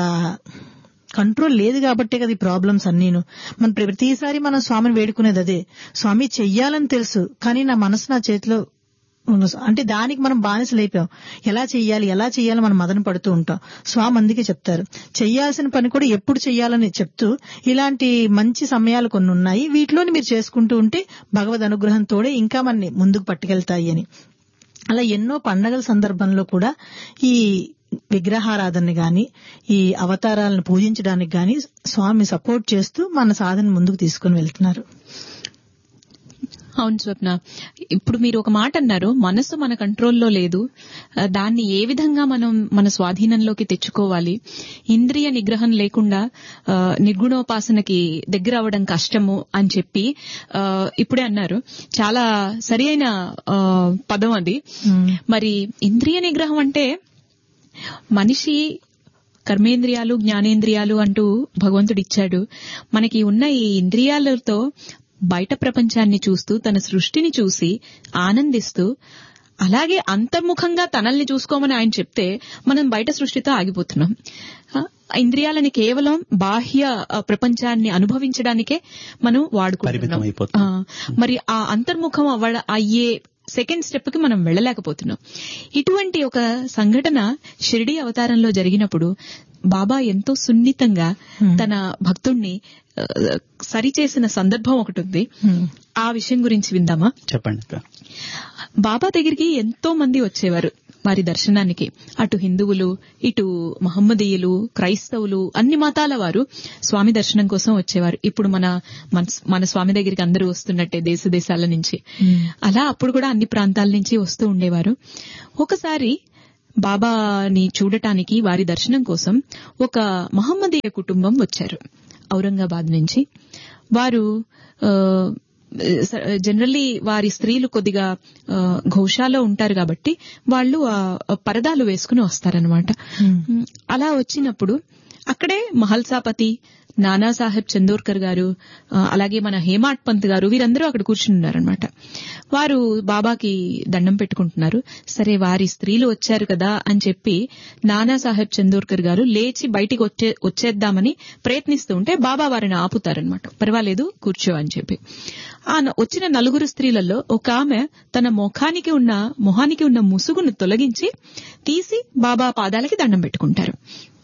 కంట్రోల్ లేదు కాబట్టే కదా ఈ ప్రాబ్లమ్స్ అన్నీను మన ప్రతిసారి మనం స్వామిని వేడుకునేది అదే స్వామి చెయ్యాలని తెలుసు కానీ నా మనసు నా చేతిలో ఉన్న స- అంటే దానికి మనం బానిసలైపోయాం ఎలా చెయ్యాలి ఎలా చెయ్యాలి మనం మదన పడుతూ ఉంటాం స్వామి అందుకే చెప్తారు చెయ్యాల్సిన పని కూడా ఎప్పుడు చెయ్యాలని చెప్తూ ఇలాంటి మంచి సమయాలు కొన్ని ఉన్నాయి వీటిలోని మీరు చేసుకుంటూ ఉంటే భగవద్ అనుగ్రహంతోడే ఇంకా మనని ముందుకు పట్టుకెళ్తాయి అని అలా ఎన్నో పండగల సందర్భంలో కూడా ఈ విగ్రహారాధన గాని ఈ అవతారాలను పూజించడానికి గాని స్వామి సపోర్ట్ చేస్తూ మన సాధన ముందుకు తీసుకుని వెళ్తున్నారు అవును స్వప్న ఇప్పుడు మీరు ఒక మాట అన్నారు మనసు మన కంట్రోల్లో లేదు ఆ, దాన్ని ఏ విధంగా మనం మన స్వాధీనంలోకి తెచ్చుకోవాలి ఇంద్రియ నిగ్రహం లేకుండా ఆ, నిర్గుణోపాసనకి దగ్గర అవ్వడం కష్టము అని చెప్పి ఆ, ఇప్పుడే అన్నారు చాలా సరి అయిన ఆ, పదం అది మరి ఇంద్రియ నిగ్రహం అంటే మనిషి కర్మేంద్రియాలు జ్ఞానేంద్రియాలు అంటూ భగవంతుడు ఇచ్చాడు మనకి ఉన్న ఈ ఇంద్రియాలతో బయట ప్రపంచాన్ని చూస్తూ తన సృష్టిని చూసి ఆనందిస్తూ అలాగే అంతర్ముఖంగా తనల్ని చూసుకోమని ఆయన చెప్తే మనం బయట సృష్టితో ఆగిపోతున్నాం ఆ, ఇంద్రియాలని కేవలం బాహ్య ఆ, ప్రపంచాన్ని అనుభవించడానికే మనం వాడుకుంటున్నాం పరిమితం అయిపోతున్నాం. ఆ, మరి ఆ అంతర్ముఖం అవ్వడ అయ్యే సెకండ్ స్టెప్ కి మనం వెళ్ళలేకపోతున్నాం ఇటువంటి ఒక సంఘటన షిరిడి అవతారంలో జరిగినప్పుడు బాబా ఎంతో సున్నితంగా తన భక్తుణ్ణి ఆ, సరిచేసిన సందర్భం ఒకటి ఉంది ఆ విషయం గురించి విందామా చెప్పండి అక్క బాబా దగ్గరికి ఎంతో మంది వచ్చేవారు వారి దర్శనానికి అటు హిందువులు ఇటు మహమ్మదీయులు క్రైస్తవులు అన్ని మతాల వారు స్వామి దర్శనం కోసం వచ్చేవారు ఇప్పుడు మన మన- మన స్వామి దగ్గరికి అందరూ వస్తున్నట్టే దేశ దేశాల నుంచి అలా అప్పుడు కూడా అన్ని ప్రాంతాల నుంచి వస్తూ ఉండేవారు ఒకసారి బాబాని చూడటానికి వారి దర్శనం కోసం ఒక మహమ్మదీయ కుటుంబం వచ్చారు ఔరంగాబాద్ నుంచి వారు ఆ, జనరల్లీ వారి స్త్రీలు కొద్దిగా ఆ, ఘోషాలో ఉంటారు కాబట్టి వాళ్ళు ఆ పరదాలు వేసుకుని వస్తారనమాట అలా వచ్చినప్పుడు అక్కడే మహల్సాపతి నానాసాహెబ్ చందోర్కర్ గారు ఆ, అలాగే మన హేమాట్ పంత్ గారు వీరందరూ అక్కడ కూర్చుని ఉన్నారనమాట వారు బాబాకి దండం పెట్టుకుంటున్నారు సరే వారి స్త్రీలు వచ్చారు కదా అని చెప్పి నానాసాహెబ్ చందోర్కర్ గారు లేచి బయటికి వచ్చే వచ్చేద్దామని ప్రయత్నిస్తూ ఉంటే బాబా వారిని ఆపుతారనమాట పర్వాలేదు కూర్చో అని చెప్పి ఆ న- వచ్చిన నలుగురు స్త్రీలలో ఒక ఆమె తన ముఖానికి ఉన్న మొహానికి ఉన్న ముసుగును తొలగించి తీసి బాబా పాదాలకి దండం పెట్టుకుంటారు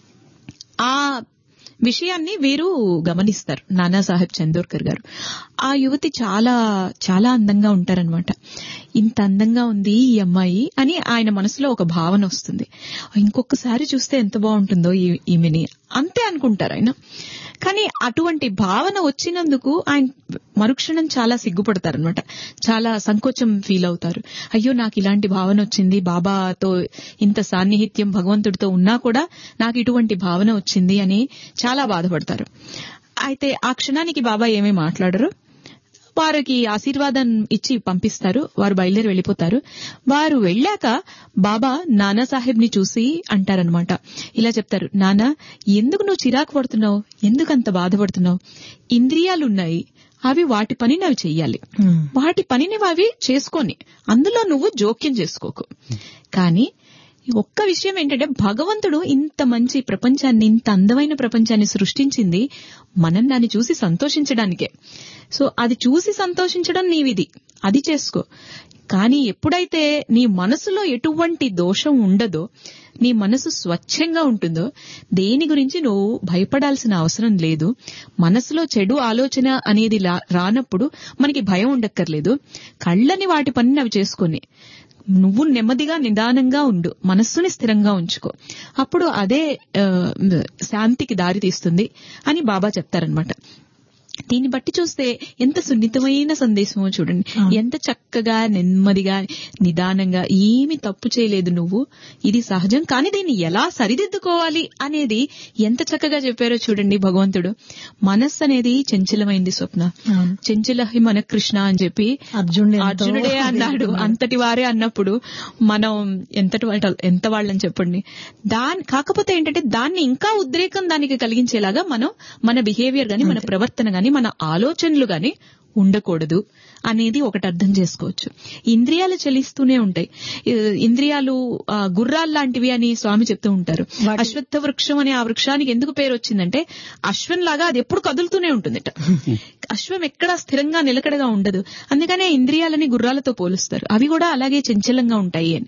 ఆ విషయాన్ని వీరు గమనిస్తారు నానాసాహెబ్ చందోర్కర్ గారు ఆ యువతి చాలా చాలా అందంగా ఉంటారనమాట ఇంత అందంగా ఉంది ఈ అమ్మాయి అని ఆయన మనసులో ఒక భావన వస్తుంది ఇంకొకసారి చూస్తే ఎంత బాగుంటుందో ఈ- ఈమెని అంతే అనుకుంటారు ఆయన కానీ అటువంటి భావన వచ్చినందుకు ఆయన మరుక్షణం చాలా సిగ్గుపడతారనమాట చాలా సంకోచం ఫీల్ అవుతారు అయ్యో నాకు ఇలాంటి భావన వచ్చింది బాబాతో ఇంత సాన్నిహిత్యం భగవంతుడితో ఉన్నా కూడా నాకు ఇటువంటి భావన వచ్చింది అని చాలా బాధపడతారు అయితే ఆ క్షణానికి బాబా ఏమీ మాట్లాడరు వారికి ఆశీర్వాదం ఇచ్చి పంపిస్తారు వారు బయలుదేరి వెళ్ళిపోతారు వారు వెళ్ళాక బాబా నానా సాహెబ్ ని చూసి అంటారనమాట ఇలా చెప్తారు నానా ఎందుకు నువ్వు చిరాకు పడుతున్నావు ఎందుకు అంత బాధపడుతున్నావు ఇంద్రియాలున్నాయి అవి వాటి పనిని అవి చెయ్యాలి వాటి పనిని అవి చేసుకొని అందులో నువ్వు జోక్యం చేసుకోకు కానీ ఒక్క విషయం ఏంటంటే భగవంతుడు ఇంత మంచి ప్రపంచాన్ని ఇంత అందమైన ప్రపంచాన్ని సృష్టించింది మనం దాన్ని చూసి సంతోషించడానికే సో అది చూసి సంతోషించడం నీవిది అది చేసుకో కానీ ఎప్పుడైతే నీ మనసులో ఎటువంటి దోషం ఉండదో నీ మనసు స్వచ్ఛంగా ఉంటుందో దేని గురించి నువ్వు భయపడాల్సిన అవసరం లేదు మనసులో చెడు ఆలోచన అనేది లా- రానప్పుడు మనకి భయం ఉండక్కర్లేదు కళ్ళని వాటి పనిని అవి చేసుకొని నువ్వు నెమ్మదిగా నిదానంగా ఉండు మనస్సుని స్థిరంగా ఉంచుకో అప్పుడు అదే ఆ, శాంతికి దారి తీస్తుంది అని బాబా చెప్తారనమాట దీన్ని బట్టి చూస్తే ఎంత సున్నితమైన సందేశమో చూడండి ఎంత చక్కగా నెమ్మదిగా నిదానంగా ఏమి తప్పు చేయలేదు నువ్వు ఇది సహజం కానీ దీన్ని ఎలా సరిదిద్దుకోవాలి అనేది ఎంత చక్కగా చెప్పారో చూడండి భగవంతుడు మనస్సు అనేది చంచలమైంది స్వప్న అవును. చెంచలహి మన కృష్ణ అని చెప్పి అర్జునుడు ఎంతో అర్జునుడే అన్నాడు అంతటి వారే అన్నప్పుడు మనం ఎంతటి వాళ్ళ ఎంత వాళ్ళని చెప్పండి దాని కాకపోతే ఏంటంటే దాన్ని ఇంకా ఉద్రేకం దానికి కలిగించేలాగా మనం మన బిహేవియర్ గాని మన ప్రవర్తన గాని మన ఆలోచనలు గాని ఉండకూడదు అనేది ఒకటి అర్థం చేసుకోవచ్చు ఇంద్రియాలు చలిస్తూనే ఉంటాయి ఈ ఇంద్రియాలు ఆ, గుర్రాలు లాంటివి అని స్వామి చెప్తూ ఉంటారు వాటి- అశ్వత్థ వృక్షం అనే ఆ వృక్షానికి ఎందుకు పేరు వచ్చిందంటే అశ్వం లాగా అది ఎప్పుడు కదులుతూనే ఉంటుందిట అశ్వం ఎక్కడా స్థిరంగా నిలకడగా ఉండదు అందుకనే ఇంద్రియాలని గుర్రాలతో పోలుస్తారు అవి కూడా అలాగే చంచలంగా ఉంటాయి అని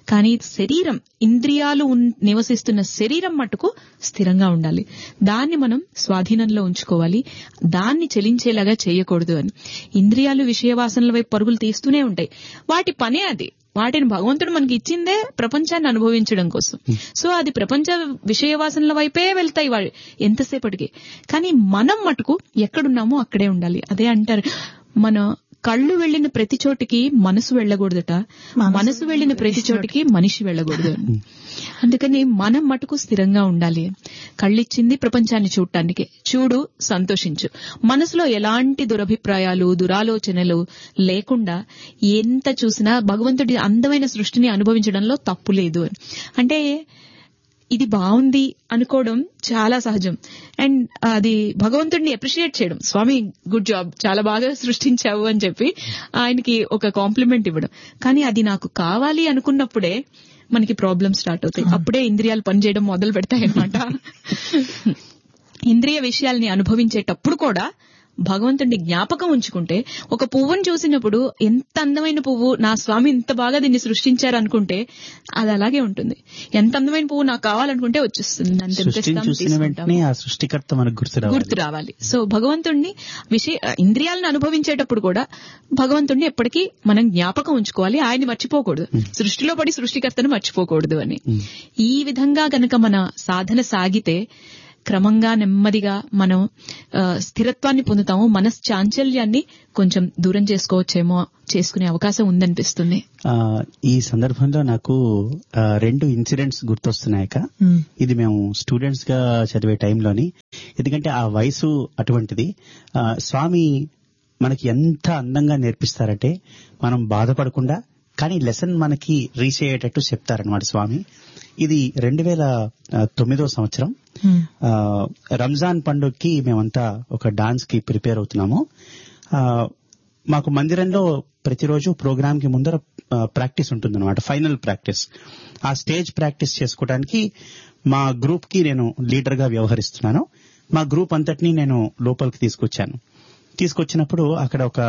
కానీ శరీరం ఇంద్రియాలు ఉన్- నివసిస్తున్న శరీరం మటుకు స్థిరంగా ఉండాలి దాన్ని మనం స్వాధీనంలో ఉంచుకోవాలి దాన్ని చెలించేలాగా చేయకూడదు అని ఇంద్రియాలు విషయవాసనల వైపు పరుగులు తీస్తూనే ఉంటాయి వాటి పనే అది వాటిని భగవంతుడు మనకి ఇచ్చిందే ప్రపంచాన్ని అనుభవించడం కోసం సో అది ప్రపంచ విషయవాసనల వైపే వెళ్తాయి వాడు ఎంతసేపటికి కానీ మనం మటుకు ఎక్కడున్నామో అక్కడే ఉండాలి అదే అంటారు మన కళ్ళు వెళ్ళిన ప్రతి చోటికి మనసు వెళ్ళకూడదట మనసు మనసు వెళ్ళిన ప్రతి చోటికి మనిషి వెళ్ళకూడదు అని. అందుకని మనం మటుకు స్థిరంగా ఉండాలి కళ్ళిచ్చింది ప్రపంచాన్ని చూడటానికి చూడు సంతోషించు మనసులో ఎలాంటి దురభిప్రాయాలు దురాలోచనలు లేకుండా ఎంత చూసినా భగవంతుడి అందమైన సృష్టిని అనుభవించడంలో తప్పు లేదు అని అంటే ఇది బాగుంది అనుకోవడం చాలా సహజం అండ్ అది భగవంతుడిని అప్రిషియేట్ చేయడం స్వామి గుడ్ జాబ్ చాలా బాగా సృష్టించావు అని చెప్పి ఆయనకి ఒక కాంప్లిమెంట్ ఇవ్వడం కానీ అది నాకు కావాలి అనుకున్నప్పుడే మనకి ప్రాబ్లమ్ స్టార్ట్ అవుతాయి అప్పుడే ఇంద్రియాలు పనిచేయడం మొదలు పెడతాయి అన్నమాట ఇంద్రియ విషయాల్ని అనుభవించేటప్పుడు కూడా భగవంతుడిని జ్ఞాపకం ఉంచుకుంటే ఒక పువ్వును చూసినప్పుడు ఎంత అందమైన పువ్వు నా స్వామి ఇంత బాగా దీన్ని సృష్టించారు అనుకుంటే అది అలాగే ఉంటుంది ఎంత అందమైన పువ్వు నాకు కావాలనుకుంటే వచ్చేస్తుంది దాన్ని సృష్టిని తెంపేస్తాం, చూసిన తీసుకుంటాం. వెంటనే ఆ సృష్టికర్త మనకు గుర్తు రావాలి గుర్తు రావాలి సో భగవంతుణ్ణి విషయ ఇంద్రియాలను అనుభవించేటప్పుడు కూడా భగవంతుణ్ణి ఎప్పటికీ మనం జ్ఞాపకం ఉంచుకోవాలి ఆయన్ని మర్చిపోకూడదు సృష్టిలో పడి సృష్టికర్తను మర్చిపోకూడదు అని ఈ విధంగా గనక మన సాధన సాగితే క్రమంగా నెమ్మదిగా మనం ఆ, స్థిరత్వాన్ని పొందుతాము మనశ్చాంచల్యాన్ని కొంచెం దూరం చేసుకోవచ్చేమో చేసుకునే అవకాశం ఉందనిపిస్తుంది ఆ, ఈ సందర్భంలో నాకు ఆ, రెండు ఇన్సిడెంట్స్ గుర్తొస్తున్నాయక ఇది మేము స్టూడెంట్స్ గా చదివే టైంలోని ఎందుకంటే ఆ వయసు అటువంటిది ఆ, స్వామి మనకి ఎంత అందంగా నేర్పిస్తారంటే మనం బాధపడకుండా కానీ లెసన్ మనకి రీచ్ అయ్యేటట్టు చెప్తారనమాట స్వామి ఇది రెండు వేల తొమ్మిదో సంవత్సరం ఆ, రంజాన్ పండుగకి మేమంతా ఒక డాన్స్ కి ప్రిపేర్ అవుతున్నాము ఆ, మాకు మందిరంలో ప్రతిరోజు ప్రోగ్రామ్ కి ముందర ఆ, ప్రాక్టీస్ ఉంటుందన్నమాట ఫైనల్ ప్రాక్టీస్ ఆ స్టేజ్ ప్రాక్టీస్ చేసుకోవడానికి మా గ్రూప్ కి నేను లీడర్ గా వ్యవహరిస్తున్నాను మా గ్రూప్ అంతటిని నేను లోపలికి తీసుకొచ్చాను తీసుకొచ్చినప్పుడు అక్కడ ఒక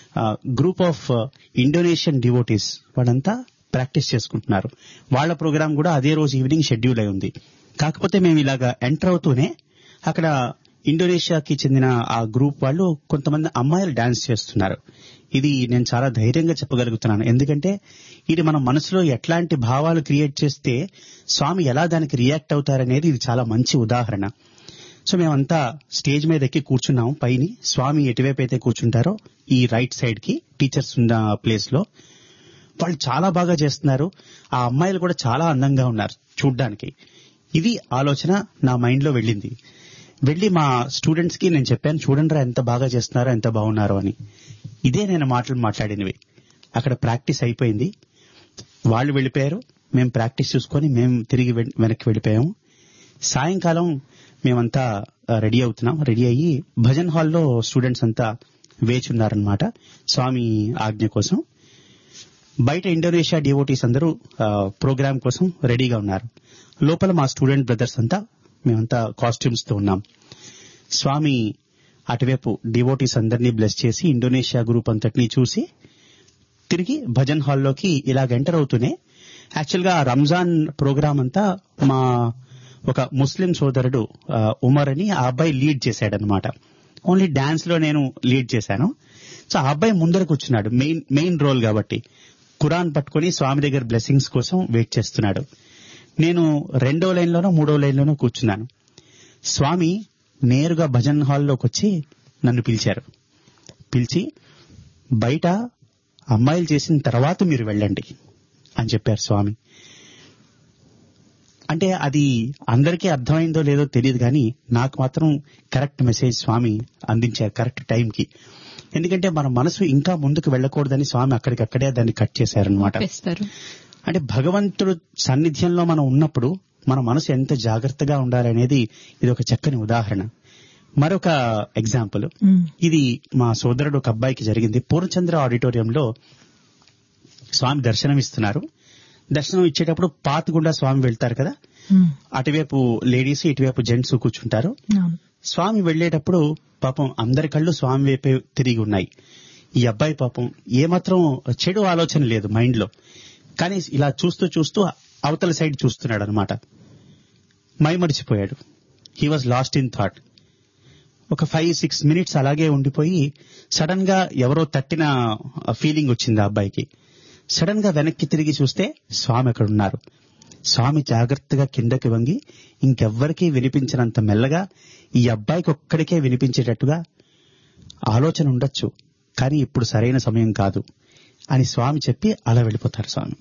గ్రూప్ ఆఫ్ ఇండోనేషియన్ డివోటీస్ వాళ్ళంతా ప్రాక్టీస్ చేసుకుంటున్నారు వాళ్ళ ప్రోగ్రామ్ కూడా అదే రోజు ఈవినింగ్ షెడ్యూల్ అయి ఉంది కాకపోతే మేము ఇలాగా ఎంటర్ అవుతూనే అక్కడ ఇండోనేషియాకి చెందిన ఆ గ్రూప్ వాళ్ళు కొంతమంది అమ్మాయిలు డాన్స్ చేస్తున్నారు ఇది నేను చాలా ధైర్యంగా చెప్పగలుగుతున్నాను ఎందుకంటే ఇది మన మనసులో ఎట్లాంటి భావాలు క్రియేట్ చేస్తే స్వామి ఎలా దానికి రియాక్ట్ అవుతారనేది ఇది చాలా మంచి ఉదాహరణ సో మేమంతా స్టేజ్ మీద ఎక్కి కూర్చున్నాం పైన స్వామి ఎటువైపు అయితే కూర్చుంటారో ఈ రైట్ సైడ్ కి టీచర్స్ ఉన్న ప్లేస్ లో వాళ్ళు చాలా బాగా చేస్తున్నారు ఆ అమ్మాయిలు కూడా చాలా అందంగా ఉన్నారు చూడ్డానికి ఇది ఆలోచన నా మైండ్ లో వెళ్ళింది వెళ్ళి మా స్టూడెంట్స్ కి నేను చెప్పాను చూడండిరా ఎంత బాగా చేస్తున్నారో ఎంత బాగున్నారో అని ఇదే నేను మాటలు మాట్లాడినవి అక్కడ ప్రాక్టీస్ అయిపోయింది వాళ్ళు వెళ్ళిపోయారు మేము ప్రాక్టీస్ చూసుకొని మేము తిరిగి వెన్- వెనక్కి వెళ్ళిపోయాము సాయంకాలం మేమంతా రెడీ అవుతున్నాం రెడీ అయ్యి భజన్ హాల్లో స్టూడెంట్స్ అంతా వేచి ఉన్నారనమాట స్వామి ఆజ్ఞ కోసం బయట ఇండోనేషియా డివోటీస్ అందరూ ప్రోగ్రామ్ కోసం రెడీగా ఉన్నారు లోపల మా స్టూడెంట్ బ్రదర్స్ అంతా మేమంతా కాస్ట్యూమ్స్ తో ఉన్నాం స్వామి అటువైపు డివోటీస్ అందరినీ బ్లెస్ చేసి ఇండోనేషియా గ్రూప్ అంతటినీ చూసి తిరిగి భజన్ హాల్లోకి ఇలాగ ఎంటర్ అవుతూనే యాక్చువల్ గా రంజాన్ ప్రోగ్రామ్ అంతా మా ఒక ముస్లిం సోదరుడు ఆ, ఉమర్ అని ఆ అబ్బాయి లీడ్ చేశాడనమాట ఓన్లీ డాన్స్ లో నేను లీడ్ చేశాను సో ఆ అబ్బాయి ముందర కూర్చున్నాడు మెయిన్ మెయిన్ రోల్ కాబట్టి ఖురాన్ పట్టుకొని స్వామి దగ్గర బ్లెస్సింగ్స్ కోసం వెయిట్ చేస్తున్నాడు నేను రెండో లైన్లోనో మూడో లైన్లోనో కూర్చున్నాను స్వామి నేరుగా భజన్ హాల్లోకి వచ్చి నన్ను పిలిచారు పిలిచి బయట అమ్మాయిలు చేసిన తర్వాత మీరు వెళ్ళండి అని చెప్పారు స్వామి అంటే అది అందరికీ అర్థమైందో లేదో తెలియదు కానీ నాకు మాత్రం కరెక్ట్ మెసేజ్ స్వామి అందించారు కరెక్ట్ టైంకి ఎందుకంటే మన మనసు ఇంకా ముందుకు వెళ్ళకూడదని స్వామి అక్కడికక్కడే దాన్ని కట్ చేశారనమాట వేస్తారు అంటే భగవంతుడు సన్నిధ్యంలో మనం ఉన్నప్పుడు మన మనసు ఎంత జాగ్రత్తగా ఉండాలనేది ఇది ఒక చక్కని ఉదాహరణ మరొక ఎగ్జాంపుల్ ఇది మా సోదరుడు ఒక అబ్బాయికి జరిగింది పూర్ణచంద్ర ఆడిటోరియంలో స్వామి దర్శనం ఇస్తున్నారు దర్శనం ఇచ్చేటప్పుడు పాతగుండా స్వామి వెళ్తారు కదా అటువైపు లేడీస్ ఇటువైపు జెంట్స్ కూర్చుంటారు స్వామి వెళ్ళేటప్పుడు పాపం అందరి కళ్ళు స్వామి వైపే తిరిగి ఉన్నాయి ఈ అబ్బాయి పాపం ఏమాత్రం చెడు ఆలోచన లేదు మైండ్ లో కానీ ఇలా చూస్తూ చూస్తూ అవతల సైడ్ చూస్తున్నాడు అనమాట మైమడిచిపోయాడు he was lost in thought ఒక ఫైవ్ సిక్స్ మినిట్స్ అలాగే ఉండిపోయి సడన్ గా ఎవరో తట్టిన ఫీలింగ్ వచ్చింది ఆ అబ్బాయికి సడన్ గా వెనక్కి తిరిగి చూస్తే స్వామి అక్కడ ఉన్నారు స్వామి జాగ్రత్తగా కిందకి వంగి ఇంకెవ్వరికీ వినిపించినంత మెల్లగా ఈ అబ్బాయికి ఒక్కడికే వినిపించేటట్టుగా ఆలోచన ఉండొచ్చు కానీ ఇప్పుడు సరైన సమయం కాదు అని స్వామి చెప్పి అలా వెళ్ళిపోతారు స్వామి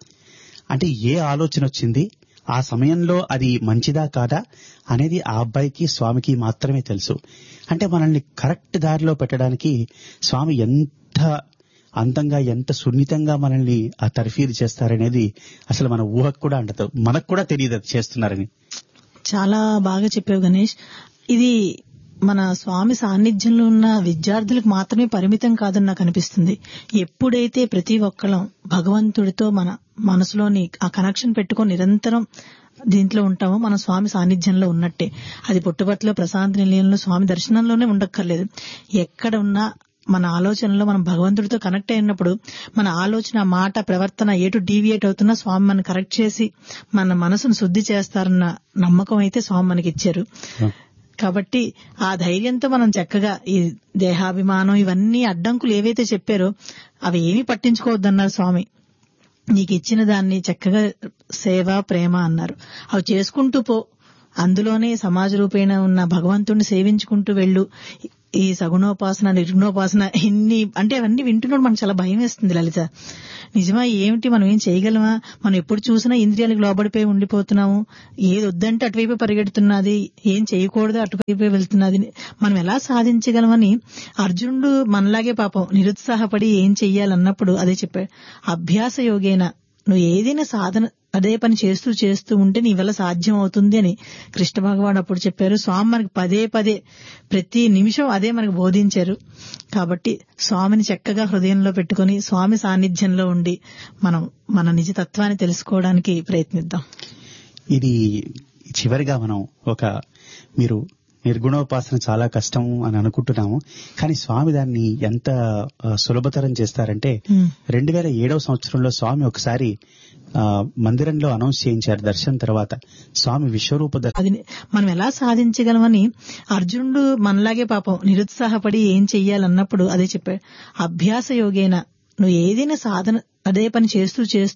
అంటే ఏ ఆలోచన వచ్చింది ఆ సమయంలో అది మంచిదా కాదా అనేది ఆ అబ్బాయికి స్వామికి మాత్రమే తెలుసు అంటే మనల్ని కరెక్ట్ దారిలో పెట్టడానికి స్వామి ఎంత అందంగా ఎంత సున్నితంగా మనల్ని ఆ తర్ఫీదు చేస్తారనేది అసలు మన ఊహకు కూడా అంటదు మనకు కూడా తెలియదు అది చేస్తున్నారని చాలా బాగా చెప్పావు గణేష్ ఇది మన స్వామి సాన్నిధ్యంలో ఉన్న విద్యార్థులకు మాత్రమే పరిమితం కాదని నాకు అనిపిస్తుంది ఎప్పుడైతే ప్రతి ఒక్కళ్ళం భగవంతుడితో మన మనసులోని ఆ కనెక్షన్ పెట్టుకొని నిరంతరం దీంట్లో ఉంటామో మన స్వామి సాన్నిధ్యంలో ఉన్నట్టే అది పుట్టుబట్లో ప్రశాంత నిలయంలో స్వామి దర్శనంలోనే ఉండక్కర్లేదు ఎక్కడ ఉన్నా మన ఆలోచనలో మనం భగవంతుడితో కనెక్ట్ అయినప్పుడు మన ఆలోచన మాట ప్రవర్తన ఏటు డీవియేట్ అవుతున్నా స్వామి మనం కరెక్ట్ చేసి మన మనసును శుద్ధి చేస్తారన్న నమ్మకం అయితే స్వామి మనకి ఇచ్చారు కాబట్టి ఆ ధైర్యంతో మనం చక్కగా ఈ దేహాభిమానం ఇవన్నీ అడ్డంకులు ఏవైతే చెప్పారో అవి ఏమీ పట్టించుకోవద్దన్నారు స్వామి నీకు ఇచ్చిన దాన్ని చక్కగా సేవ ప్రేమ అన్నారు అవి చేసుకుంటూ పో అందులోనే సమాజ రూపేణ ఉన్న భగవంతుడిని సేవించుకుంటూ వెళ్ళు ఈ సగుణోపాసన నిర్గుణోపాసన ఇన్ని అంటే అవన్నీ వింటున్నప్పుడు మనకు చాలా భయం వేస్తుంది లలిత నిజమా ఏమిటి మనం ఏం చేయగలమా మనం ఎప్పుడు చూసినా ఇంద్రియాలకు లోబడిపోయి ఉండిపోతున్నాము ఏది వద్దంటే అటువైపు పరిగెడుతున్నది ఏం చేయకూడదు అటువైపు వెళ్తున్నది మనం ఎలా సాధించగలమని అర్జునుడు మనలాగే పాపం నిరుత్సాహపడి ఏం చెయ్యాలన్నప్పుడు అదే చెప్పాడు అభ్యాస యోగేన నువ్వు ఏదైనా సాధన అదే పని చేస్తూ చేస్తూ ఉంటే నీ వల్ల సాధ్యం అవుతుంది అని కృష్ణ భగవాన్ అప్పుడు చెప్పారు స్వామి మనకి పదే పదే ప్రతి నిమిషం అదే మనకు బోధించారు కాబట్టి స్వామిని చక్కగా హృదయంలో పెట్టుకుని స్వామి సాన్నిధ్యంలో ఉండి మనం మన నిజతత్వాన్ని తెలుసుకోవడానికి ప్రయత్నిద్దాం ఇది చివరిగా మనం ఒక మీరు నిర్గుణోపాసన చాలా కష్టం అని అనుకుంటున్నాము కానీ స్వామి దాన్ని ఎంత ఆ, సులభతరం చేస్తారంటే Hmm. రెండు వేల ఏడవ సంవత్సరంలో స్వామి ఒకసారి ఆ, మందిరంలో అనౌన్స్ చేయించారు దర్శనం తర్వాత స్వామి విశ్వరూప దర్శనం అది మనం ఎలా సాధించగలమని అర్జునుడు మనలాగే పాపం నిరుత్సాహపడి ఏం చెయ్యాలన్నప్పుడు అదే చెప్పాడు అభ్యాస యోగేన నువ్వు ఏదైనా సాధన అదే పని చేస్తూ చేస్తూ